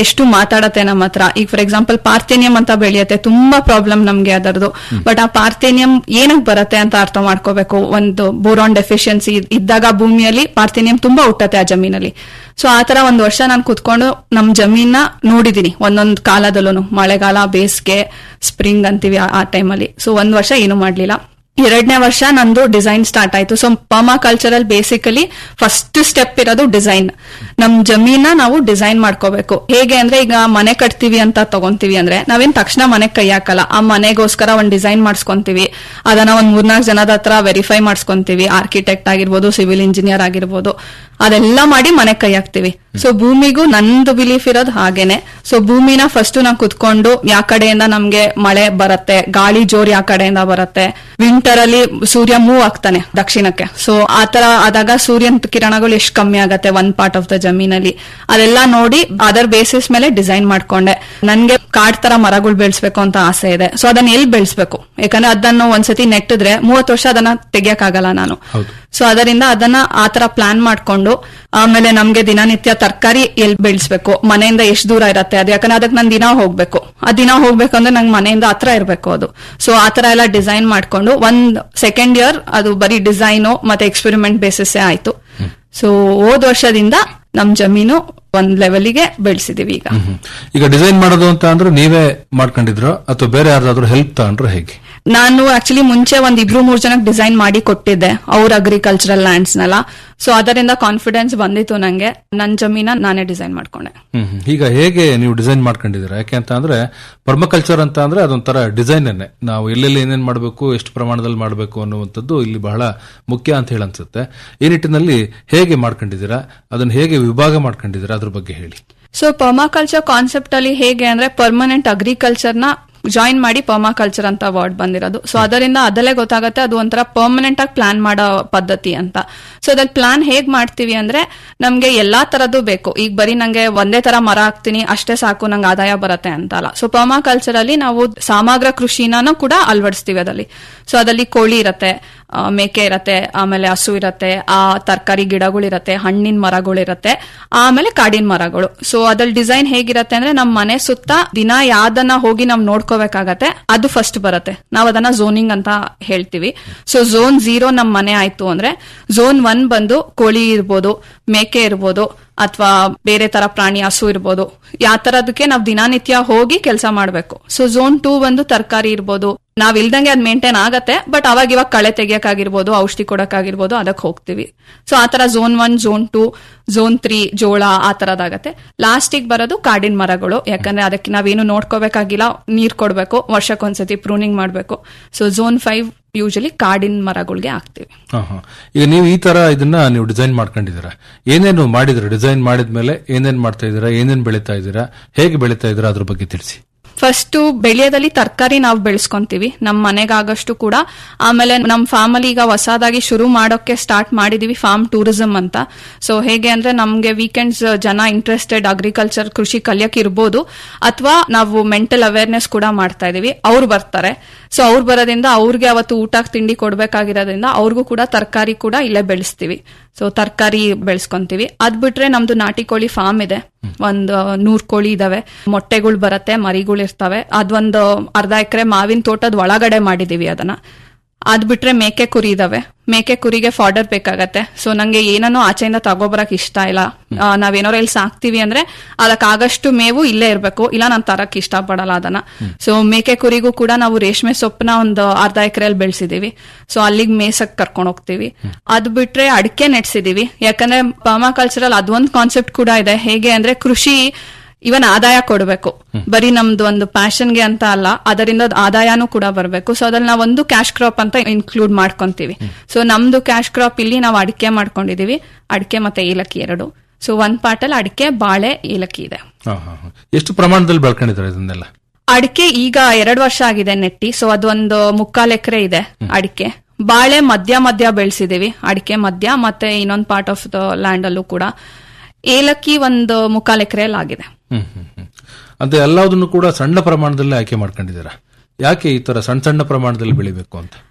ಎಷ್ಟು ಮಾತಾಡತ್ತೆ ನಮ್ಮ ಹತ್ರ ಈಗ ಫಾರ್ ಎಕ್ಸಾಂಪಲ್ ಪಾರ್ಥೇನಿಯಂ ಅಂತ ಬೆಳೆಯುತ್ತೆ ತುಂಬಾ ಪ್ರಾಬ್ಲಮ್ ನಮ್ಗೆ ಅದರದು ಬಟ್ ಆ ಪಾರ್ಥೇನಿಯಂ ಏನಕ್ಕೆ ಬರುತ್ತೆ ಅಂತ ಅರ್ಥ ಮಾಡ್ಕೋಬೇಕು ಒಂದು ಬೋರಾನ್ ಡೆಫಿಷಿಯನ್ಸಿ ಇದ್ದಾಗ ಭೂಮಿಯಲ್ಲಿ ಪಾರ್ಥೇನಿಯಂ ತುಂಬಾ ಹುಟ್ಟತ್ತೆ ಆ ಜಮೀನಲ್ಲಿ ಸೊ ಆ ತರ ಒಂದ್ ವರ್ಷ ನಾನು ಕುತ್ಕೊಂಡು ನಮ್ ಜಮೀನ ನೋಡಿದೀನಿ ಒಂದೊಂದ್ ಕಾಲದಲ್ಲೂ ಮಳೆಗಾಲ ಬೇಸಿಗೆ ಸ್ಪ್ರಿಂಗ್ ಅಂತೀವಿ ಆ- ಆ ಟೈಮಲ್ಲಿ ಸೊ ಒಂದ್ ವರ್ಷ ಏನು ಮಾಡ್ಲಿಲ್ಲ ಎರಡನೇ ವರ್ಷ ನಂದು ಡಿಸೈನ್ ಸ್ಟಾರ್ಟ್ ಆಯ್ತು so permacultural basically first step ಇರೋದು ಡಿಸೈನ್ ನಮ್ ಜಮೀನ ನಾವು ಡಿಸೈನ್ ಮಾಡ್ಕೋಬೇಕು ಹೇಗೆ ಅಂದ್ರೆ ಈಗ ಮನೆ ಕಟ್ತೀವಿ ಅಂತ ತಗೊಂತೀವಿ ಅಂದ್ರೆ ನಾವೇನ್ ತಕ್ಷಣ ಮನೆ ಕೈ ಹಾಕಲ್ಲ ಆ ಮನೆಗೋಸ್ಕರ ಒಂದ್ ಡಿಸೈನ್ ಮಾಡಿಸ್ಕೊಂತೀವಿ ಅದನ್ನ ಒಂದ್ ಮೂರ್ನಾಲ್ಕು ಜನದ ಹತ್ರ ವೆರಿಫೈ ಮಾಡಿಸ್ಕೊಂತೀವಿ ಆರ್ಕಿಟೆಕ್ಟ್ ಆಗಿರ್ಬೋದು ಸಿವಿಲ್ ಇಂಜಿನಿಯರ್ ಆಗಿರ್ಬೋದು ಅದೆಲ್ಲ ಮಾಡಿ ಮನೆ ಕೈ ಹಾಕ್ತಿವಿ ಸೊ ಭೂಮಿಗೂ ನಂದು ಬಿಲೀಫ್ ಇರೋದು ಹಾಗೇನೆ ಸೊ ಭೂಮಿನ ಫಸ್ಟ್ ನಾವು ಕುತ್ಕೊಂಡು ಯಾ ಕಡೆಯಿಂದ ನಮ್ಗೆ ಮಳೆ ಬರುತ್ತೆ ಗಾಳಿ ಜೋರ್ ಯಾ ಕಡೆಯಿಂದ ಬರುತ್ತೆ ವಿಂಟರ್ ಅಲ್ಲಿ ಸೂರ್ಯ ಮೂವ್ ಆಗ್ತಾನೆ ದಕ್ಷಿಣಕ್ಕೆ ಸೊ ಆತರ ಆದಾಗ ಸೂರ್ಯನ ಕಿರಣಗಳು ಎಷ್ಟು ಕಮ್ಮಿ ಆಗತ್ತೆ ಒಂದ್ ಪಾರ್ಟ್ ಆಫ್ ದ ಜಮೀನಲ್ಲಿ ಅದೆಲ್ಲ ನೋಡಿ ಅದರ್ ಬೇಸಿಸ್ ಮೇಲೆ ಡಿಸೈನ್ ಮಾಡ್ಕೊಂಡೆ ನನ್ಗೆ ಕಾಡ್ ತರ ಮರಗಳು ಬೆಳೆಸ್ಬೇಕು ಅಂತ ಆಸೆ ಇದೆ ಸೊ ಅದನ್ನ ಎಲ್ಲಿ ಬೆಳೆಸ್ಬೇಕು ಯಾಕಂದ್ರೆ ಅದನ್ನು ಒಂದ್ಸತಿ ನೆಟ್ಟಿದ್ರೆ ಮೂವತ್ತು ವರ್ಷ ಅದನ್ನ ತೆಗಿಯಕ್ಕಾಗಲ್ಲ ನಾನು ಸೊ ಅದರಿಂದ ಅದನ್ನ ಆತರ ಪ್ಲಾನ್ ಮಾಡ್ಕೊಂಡು ಆಮೇಲೆ ನಮ್ಗೆ ದಿನನಿತ್ಯ ತರಕಾರಿ ಎಲ್ಲಿ ಬೆಳೆಸ್ಬೇಕು ಮನೆಯಿಂದ ಎಷ್ಟು ದೂರ ಇರತ್ತೆ ಅದು ಯಾಕಂದ್ರೆ ಅದಕ್ಕೆ ನಾನು ದಿನ ಹೋಗ್ಬೇಕು ಆ ದಿನ ಹೋಗ್ಬೇಕು ಅಂದ್ರೆ ನಂಗೆ ಮನೆಯಿಂದ ಹತ್ರ ಇರಬೇಕು ಅದು ಸೊ ಆತರ ಎಲ್ಲ ಡಿಸೈನ್ ಮಾಡ್ಕೊಂಡು ಒಂದ್ ಸೆಕೆಂಡ್ ಇಯರ್ ಅದು ಬರೀ ಡಿಸೈನು ಮತ್ತೆ ಎಕ್ಸ್ಪೆರಿಮೆಂಟ್ ಬೇಸಿಸ್ ಆಯ್ತು ಸೊ ಹೋದ್ ವರ್ಷದಿಂದ ನಮ್ ಜಮೀನು ಒಂದ್ ಲೆವೆಲ್ಗೆ ಬೆಳೆಸಿದೀವಿ ಈಗ ಈಗ ಡಿಸೈನ್ ಮಾಡೋದು ಅಂತ ಅಂದ್ರೆ ನೀವೇ ಮಾಡ್ಕೊಂಡಿದ್ರು ಅಥವಾ ಬೇರೆ ಯಾರ್ದಾದ್ರೂ ಹೆಲ್ಪ್ ತಗೊಂಡ್ರೆ ಹೇಗೆ ನಾನು ಆಕ್ಚುಲಿ ಮುಂಚೆ ಒಂದ್ ಇಬ್ರು ಮೂರ್ ಜನಕ್ಕೆ ಡಿಸೈನ್ ಮಾಡಿ ಕೊಟ್ಟಿದ್ದೆ ಅವ್ರ ಅಗ್ರಿಕಲ್ಚರಲ್ ಲ್ಯಾಂಡ್ಸ್ ನೆಲ್ಲ ಸೊ ಅದರಿಂದ ಕಾನ್ಫಿಡೆನ್ಸ್ ಬಂದಿತ್ತು ನಂಗೆ ನನ್ ಜಮೀನ ನಾನೇ ಡಿಸೈನ್ ಮಾಡ್ಕೊಂಡೆ ಹ್ಮ್ ಹ್ಮ್. ಈಗ ಹೇಗೆ ನೀವು ಡಿಸೈನ್ ಮಾಡ್ಕೊಂಡಿದ್ದೀರಾ ಯಾಕೆ ಅಂತ ಅಂದ್ರೆ ಪರ್ಮಕಲ್ಚರ್ ಅಂತ ಅಂದ್ರೆ ಅದೊಂಥರ ಡಿಸೈನ್ ನಾವು ಎಲ್ಲೆಲ್ಲಿ ಏನೇನ್ ಮಾಡಬೇಕು ಎಷ್ಟು ಪ್ರಮಾಣದಲ್ಲಿ ಮಾಡಬೇಕು ಅನ್ನುವಂಥದ್ದು ಇಲ್ಲಿ ಬಹಳ ಮುಖ್ಯ ಅಂತ ಹೇಳಿ ಅನ್ಸುತ್ತೆ ಈ ನಿಟ್ಟಿನಲ್ಲಿ ಹೇಗೆ ಮಾಡ್ಕೊಂಡಿದ್ದೀರಾ ಅದನ್ನ ಹೇಗೆ ವಿಭಾಗ ಮಾಡ್ಕೊಂಡಿದ್ದೀರಾ ಅದ್ರ ಬಗ್ಗೆ ಹೇಳಿ ಸೊ ಪರ್ಮಾಕಲ್ಚರ್ ಕಾನ್ಸೆಪ್ಟ್ ಅಲ್ಲಿ ಹೇಗೆ ಅಂದ್ರೆ ಪರ್ಮನೆಂಟ್ ಅಗ್ರಿಕಲ್ಚರ್ ನ ಜಾಯಿನ್ ಮಾಡಿ ಪರ್ಮಾಕಲ್ಚರ್ ಅಂತ ವರ್ಡ್ ಬಂದಿರೋದು ಸೊ ಅದರಿಂದ ಅದಲ್ಲೇ ಗೊತ್ತಾಗುತ್ತೆ ಅದು ಒಂಥರ ಪರ್ಮನೆಂಟ್ ಆಗಿ ಪ್ಲಾನ್ ಮಾಡೋ ಪದ್ಧತಿ ಅಂತ ಸೊ ಅದ್ರಲ್ಲಿ ಪ್ಲಾನ್ ಹೇಗ್ ಮಾಡ್ತೀವಿ ಅಂದ್ರೆ ನಮ್ಗೆ ಎಲ್ಲಾ ತರದ್ದು ಬೇಕು ಈಗ ಬರೀ ನಂಗೆ ಒಂದೇ ತರ ಮರ ಹಾಕ್ತೀನಿ ಅಷ್ಟೇ ಸಾಕು ನಂಗೆ ಆದಾಯ ಬರುತ್ತೆ ಅಂತ ಅಲ್ಲ ಸೊ ಪರ್ಮಾಕಲ್ಚರ್ ಅಲ್ಲಿ ನಾವು ಸಮಗ್ರ ಕೃಷಿನೂ ಕೂಡ ಅಳವಡಿಸ್ತೀವಿ ಅದರಲ್ಲಿ ಸೊ ಅದಲ್ಲಿ ಕೋಳಿ ಇರತ್ತೆ ಆ, ಮೇಕೆ ಇರತ್ತೆ ಆಮೇಲೆ ಹಸು ಇರತ್ತೆ ಆ ತರಕಾರಿ ಗಿಡಗಳಿರತ್ತೆ ಹಣ್ಣಿನ ಮರಗಳಿರತ್ತೆ ಆಮೇಲೆ ಕಾಡಿನ ಮರಗಳು ಸೊ ಅದ್ರಲ್ಲಿ ಡಿಸೈನ್ ಹೇಗಿರತ್ತೆ ಅಂದ್ರೆ ನಮ್ ಮನೆ ಸುತ್ತ ದಿನ ಯಾವ್ದನ್ನ ಹೋಗಿ ನಾವ್ ನೋಡ್ಕೋಬೇಕಾಗತ್ತೆ ಅದು ಫಸ್ಟ್ ಬರುತ್ತೆ ನಾವ್ ಅದನ್ನ ಝೋನಿಂಗ್ ಅಂತ ಹೇಳ್ತೀವಿ ಸೊ ಝೋನ್ ಝೀರೋ ನಮ್ ಮನೆ ಆಯ್ತು ಅಂದ್ರೆ ಝೋನ್ ಒನ್ ಬಂದು ಕೋಳಿ ಇರ್ಬೋದು ಮೇಕೆ ಇರ್ಬೋದು ಅಥವಾ ಬೇರೆ ತರ ಪ್ರಾಣಿ ಹಸು ಇರ್ಬೋದು ಯಾವ ತರದಕ್ಕೆ ನಾವ್ ದಿನನಿತ್ಯ ಹೋಗಿ ಕೆಲಸ ಮಾಡ್ಬೇಕು ಸೊ ಝೋನ್ ಟೂ ಬಂದು ತರಕಾರಿ ಇರ್ಬೋದು ನಾವ್ ಇಲ್ದಂಗೆ ಅದ್ ಮೇಂಟೈನ್ ಆಗತ್ತೆ ಬಟ್ ಅವಾಗ ಇವಾಗ ಕಳೆ ತೆಗಿಯಕ್ಕಾಗಿರ್ಬೋದು ಔಷಧಿ ಕೊಡಕ್ಕಾಗಿರ್ಬೋದು ಅದಕ್ಕೆ ಹೋಗ್ತೀವಿ ಸೊ ಆತರ zone one zone two zone three ಜೋಳ ಆ ತರದಾಗತ್ತೆ ಲಾಸ್ಟಿಗೆ ಬರೋದು ಕಾಡಿನ ಮರಗಳು ಯಾಕಂದ್ರೆ ಅದಕ್ಕೆ ನಾವೇನು ನೋಡ್ಕೋಬೇಕಾಗಿಲ್ಲ ನೀರ್ ಕೊಡ್ಬೇಕು ವರ್ಷಕ್ಕೊಂದ್ಸತಿ ಪ್ರೂನಿಂಗ್ ಮಾಡ್ಬೇಕು ಸೊ ಝೋನ್ ಫೈವ್ ಯೂಶಲಿ ಕಾಡಿನ ಮರಗಳಿಗೆ ಹಾಕ್ತಿವಿ ಹಾ, ಹಾ. ಈಗ ನೀವು ಈ ತರ ಇದನ್ನ ನೀವು ಡಿಸೈನ್ ಮಾಡ್ಕೊಂಡಿದ್ದೀರಾ ಏನೇನು ಮಾಡಿದ್ರೆ ಡಿಸೈನ್ ಮಾಡಿದ್ಮೇಲೆ ಏನೇನ್ ಮಾಡ್ತಾ ಇದ್ದೀರಾ ಏನೇನ್ ಬೆಳೀತಾ ಇದ್ದೀರಾ ಹೇಗೆ ಬೆಳೀತಾ ಇದ್ದೀರಾ ಅದ್ರ ಬಗ್ಗೆ ತಿಳಿಸಿ ಫಸ್ಟ್ ಬೆಳೆಯೋದಲ್ಲಿ ತರಕಾರಿ ನಾವು ಬೆಳೆಸ್ಕೊಂತೀವಿ ನಮ್ಮ ಮನೆಗಾಗಷ್ಟು ಕೂಡ ಆಮೇಲೆ ನಮ್ಮ ಫಾರ್ಮಲ್ಲಿ ಈಗ ಹೊಸದಾಗಿ ಶುರು ಮಾಡೋಕೆ ಸ್ಟಾರ್ಟ್ ಮಾಡಿದೀವಿ ಫಾರ್ಮ್ ಟೂರಿಸಂ ಅಂತ ಸೊ ಹೇಗೆ ಅಂದ್ರೆ ನಮ್ಗೆ ವೀಕೆಂಡ್ಸ್ ಜನ ಇಂಟ್ರೆಸ್ಟೆಡ್ ಅಗ್ರಿಕಲ್ಚರ್ ಕೃಷಿ ಕಲಿಯಕ್ ಇರ್ಬೋದು ಅಥವಾ ನಾವು ಮೆಂಟಲ್ ಅವೇರ್ನೆಸ್ ಕೂಡ ಮಾಡ್ತಾ ಇದೀವಿ ಅವ್ರು ಬರ್ತಾರೆ ಸೊ ಅವ್ರು ಬರೋದ್ರಿಂದ ಅವ್ರಿಗೆ ಅವತ್ತು ಊಟ ತಿಂಡಿ ಕೊಡ್ಬೇಕಾಗಿರೋದ್ರಿಂದ ಅವ್ರಿಗೂ ಕೂಡ ತರಕಾರಿ ಕೂಡ ಇಲ್ಲೇ ಬೆಳೆಸ್ತೀವಿ ಸೊ ತರಕಾರಿ ಬೆಳೆಸ್ಕೊಂತೀವಿ ಅದ್ ಬಿಟ್ರೆ ನಮ್ದು ನಾಟಿ ಕೋಳಿ ಫಾರ್ಮ್ ಇದೆ ಒಂದು ನೂರ್ ಕೋಳಿ ಇದಾವೆ ಮೊಟ್ಟೆಗಳು ಬರತ್ತೆ ಮರಿಗಳು ಇರ್ತವೆ ಅದೊಂದು ಅರ್ಧ ಎಕರೆ ಮಾವಿನ ತೋಟದ ಒಳಗಡೆ ಮಾಡಿದೀವಿ ಅದನ್ನ ಅದ್ ಬಿಟ್ರೆ ಮೇಕೆ ಕುರಿ ಇದಾವೆ ಮೇಕೆ ಕುರಿಗೆ ಫಾಡರ್ ಬೇಕಾಗತ್ತೆ ಸೊ ನಂಗೆ ಏನನ್ನೂ ಆಚೆಯಿಂದ ತಗೋಬರಕ್ ಇಷ್ಟ ಇಲ್ಲ ಆ, ನಾವೇನಾರು ಇಲ್ಲಿ ಸಾಕ್ತಿವಿ ಅಂದ್ರೆ ಅದಕ್ಕಾಗಷ್ಟು ಮೇವು ಇಲ್ಲೇ ಇರ್ಬೇಕು ಇಲ್ಲ ನಾನು ತರಕ್ ಇಷ್ಟ ಪಡಲ್ಲ ಅದನ್ನ ಸೊ ಮೇಕೆ ಕುರಿಗೂ ಕೂಡ ನಾವು ರೇಷ್ಮೆ ಸೊಪ್ಪನ್ನ ಒಂದು ಅರ್ಧ ಎಕರೆಯಲ್ಲಿ ಬೆಳೆಸಿದೀವಿ ಸೊ ಅಲ್ಲಿಗೆ ಮೇಸಕ್ ಕರ್ಕೊಂಡು ಹೋಗ್ತೀವಿ ಅದ್ ಬಿಟ್ರೆ ಅಡಿಕೆ ನೆಡ್ಸಿದೀವಿ ಯಾಕಂದ್ರೆ ಪರ್ಮಾಕಲ್ಚರಲ್ ಅದೊಂದು ಕಾನ್ಸೆಪ್ಟ್ ಕೂಡ ಇದೆ ಹೇಗೆ ಅಂದ್ರೆ ಕೃಷಿ ಇವನ್ ಆದಾಯ ಕೊಡಬೇಕು ಬರೀ ನಮ್ದು ಒಂದು ಪ್ಯಾಷನ್ಗೆ ಅಂತ ಅಲ್ಲ ಅದರಿಂದ ಆದಾಯನೂ ಕೂಡ ಬರಬೇಕು ಸೊ ಅದ್ರಲ್ಲಿ ನಾವು ಒಂದು ಕ್ಯಾಶ್ ಕ್ರಾಪ್ ಅಂತ ಇನ್ಕ್ಲೂಡ್ ಮಾಡ್ಕೊಂತೀವಿ ಸೊ ನಮ್ದು ಕ್ಯಾಶ್ ಕ್ರಾಪ್ ಇಲ್ಲಿ ನಾವು ಅಡಿಕೆ ಮಾಡ್ಕೊಂಡಿದೀವಿ ಅಡಿಕೆ ಮತ್ತೆ ಏಲಕ್ಕಿ ಎರಡು ಸೊ ಒಂದ್ ಪಾರ್ಟಲ್ಲಿ ಅಡಿಕೆ ಬಾಳೆ ಏಲಕ್ಕಿ ಇದೆ ಹಾ, ಹಾ, ಹಾ. ಎಷ್ಟು ಪ್ರಮಾಣದಲ್ಲಿ ಬೆಳ್ಕೊಂಡಿದ್ದಾರೆ ಇದನ್ನೆಲ್ಲ ಅಡಿಕೆ ಈಗ ಎರಡು ವರ್ಷ ಆಗಿದೆ ನೆಟ್ಟಿ ಸೊ ಅದೊಂದು ಮುಕ್ಕಾಲ್ ಎಕರೆ ಇದೆ ಅಡಿಕೆ ಬಾಳೆ ಮಧ್ಯ ಮಧ್ಯ ಬೆಳೆಸಿದೀವಿ ಅಡಿಕೆ ಮಧ್ಯ ಮತ್ತೆ ಇನ್ನೊಂದು ಪಾರ್ಟ್ ಆಫ್ ದ ಲ್ಯಾಂಡ್ ಅಲ್ಲೂ ಕೂಡ ಏಲಕ್ಕಿ ಒಂದು ಮುಕ್ಕಾಲ್ ಎಕರೆಯಲ್ಲಿ ಆಗಿದೆ ಹ್ಮ್ ಹ್ಮ್ ಹ್ಮ್ ಅಂತ ಎಲ್ಲದನ್ನು ಕೂಡ ಸಣ್ಣ ಪ್ರಮಾಣದಲ್ಲಿ ಆಯ್ಕೆ ಮಾಡ್ಕೊಂಡಿದ್ದೀರಾ ಯಾಕೆ ಈ ತರ ಸಣ್ಣ ಸಣ್ಣ ಪ್ರಮಾಣದಲ್ಲಿ ಬೆಳಿಬೇಕು ಅಂತ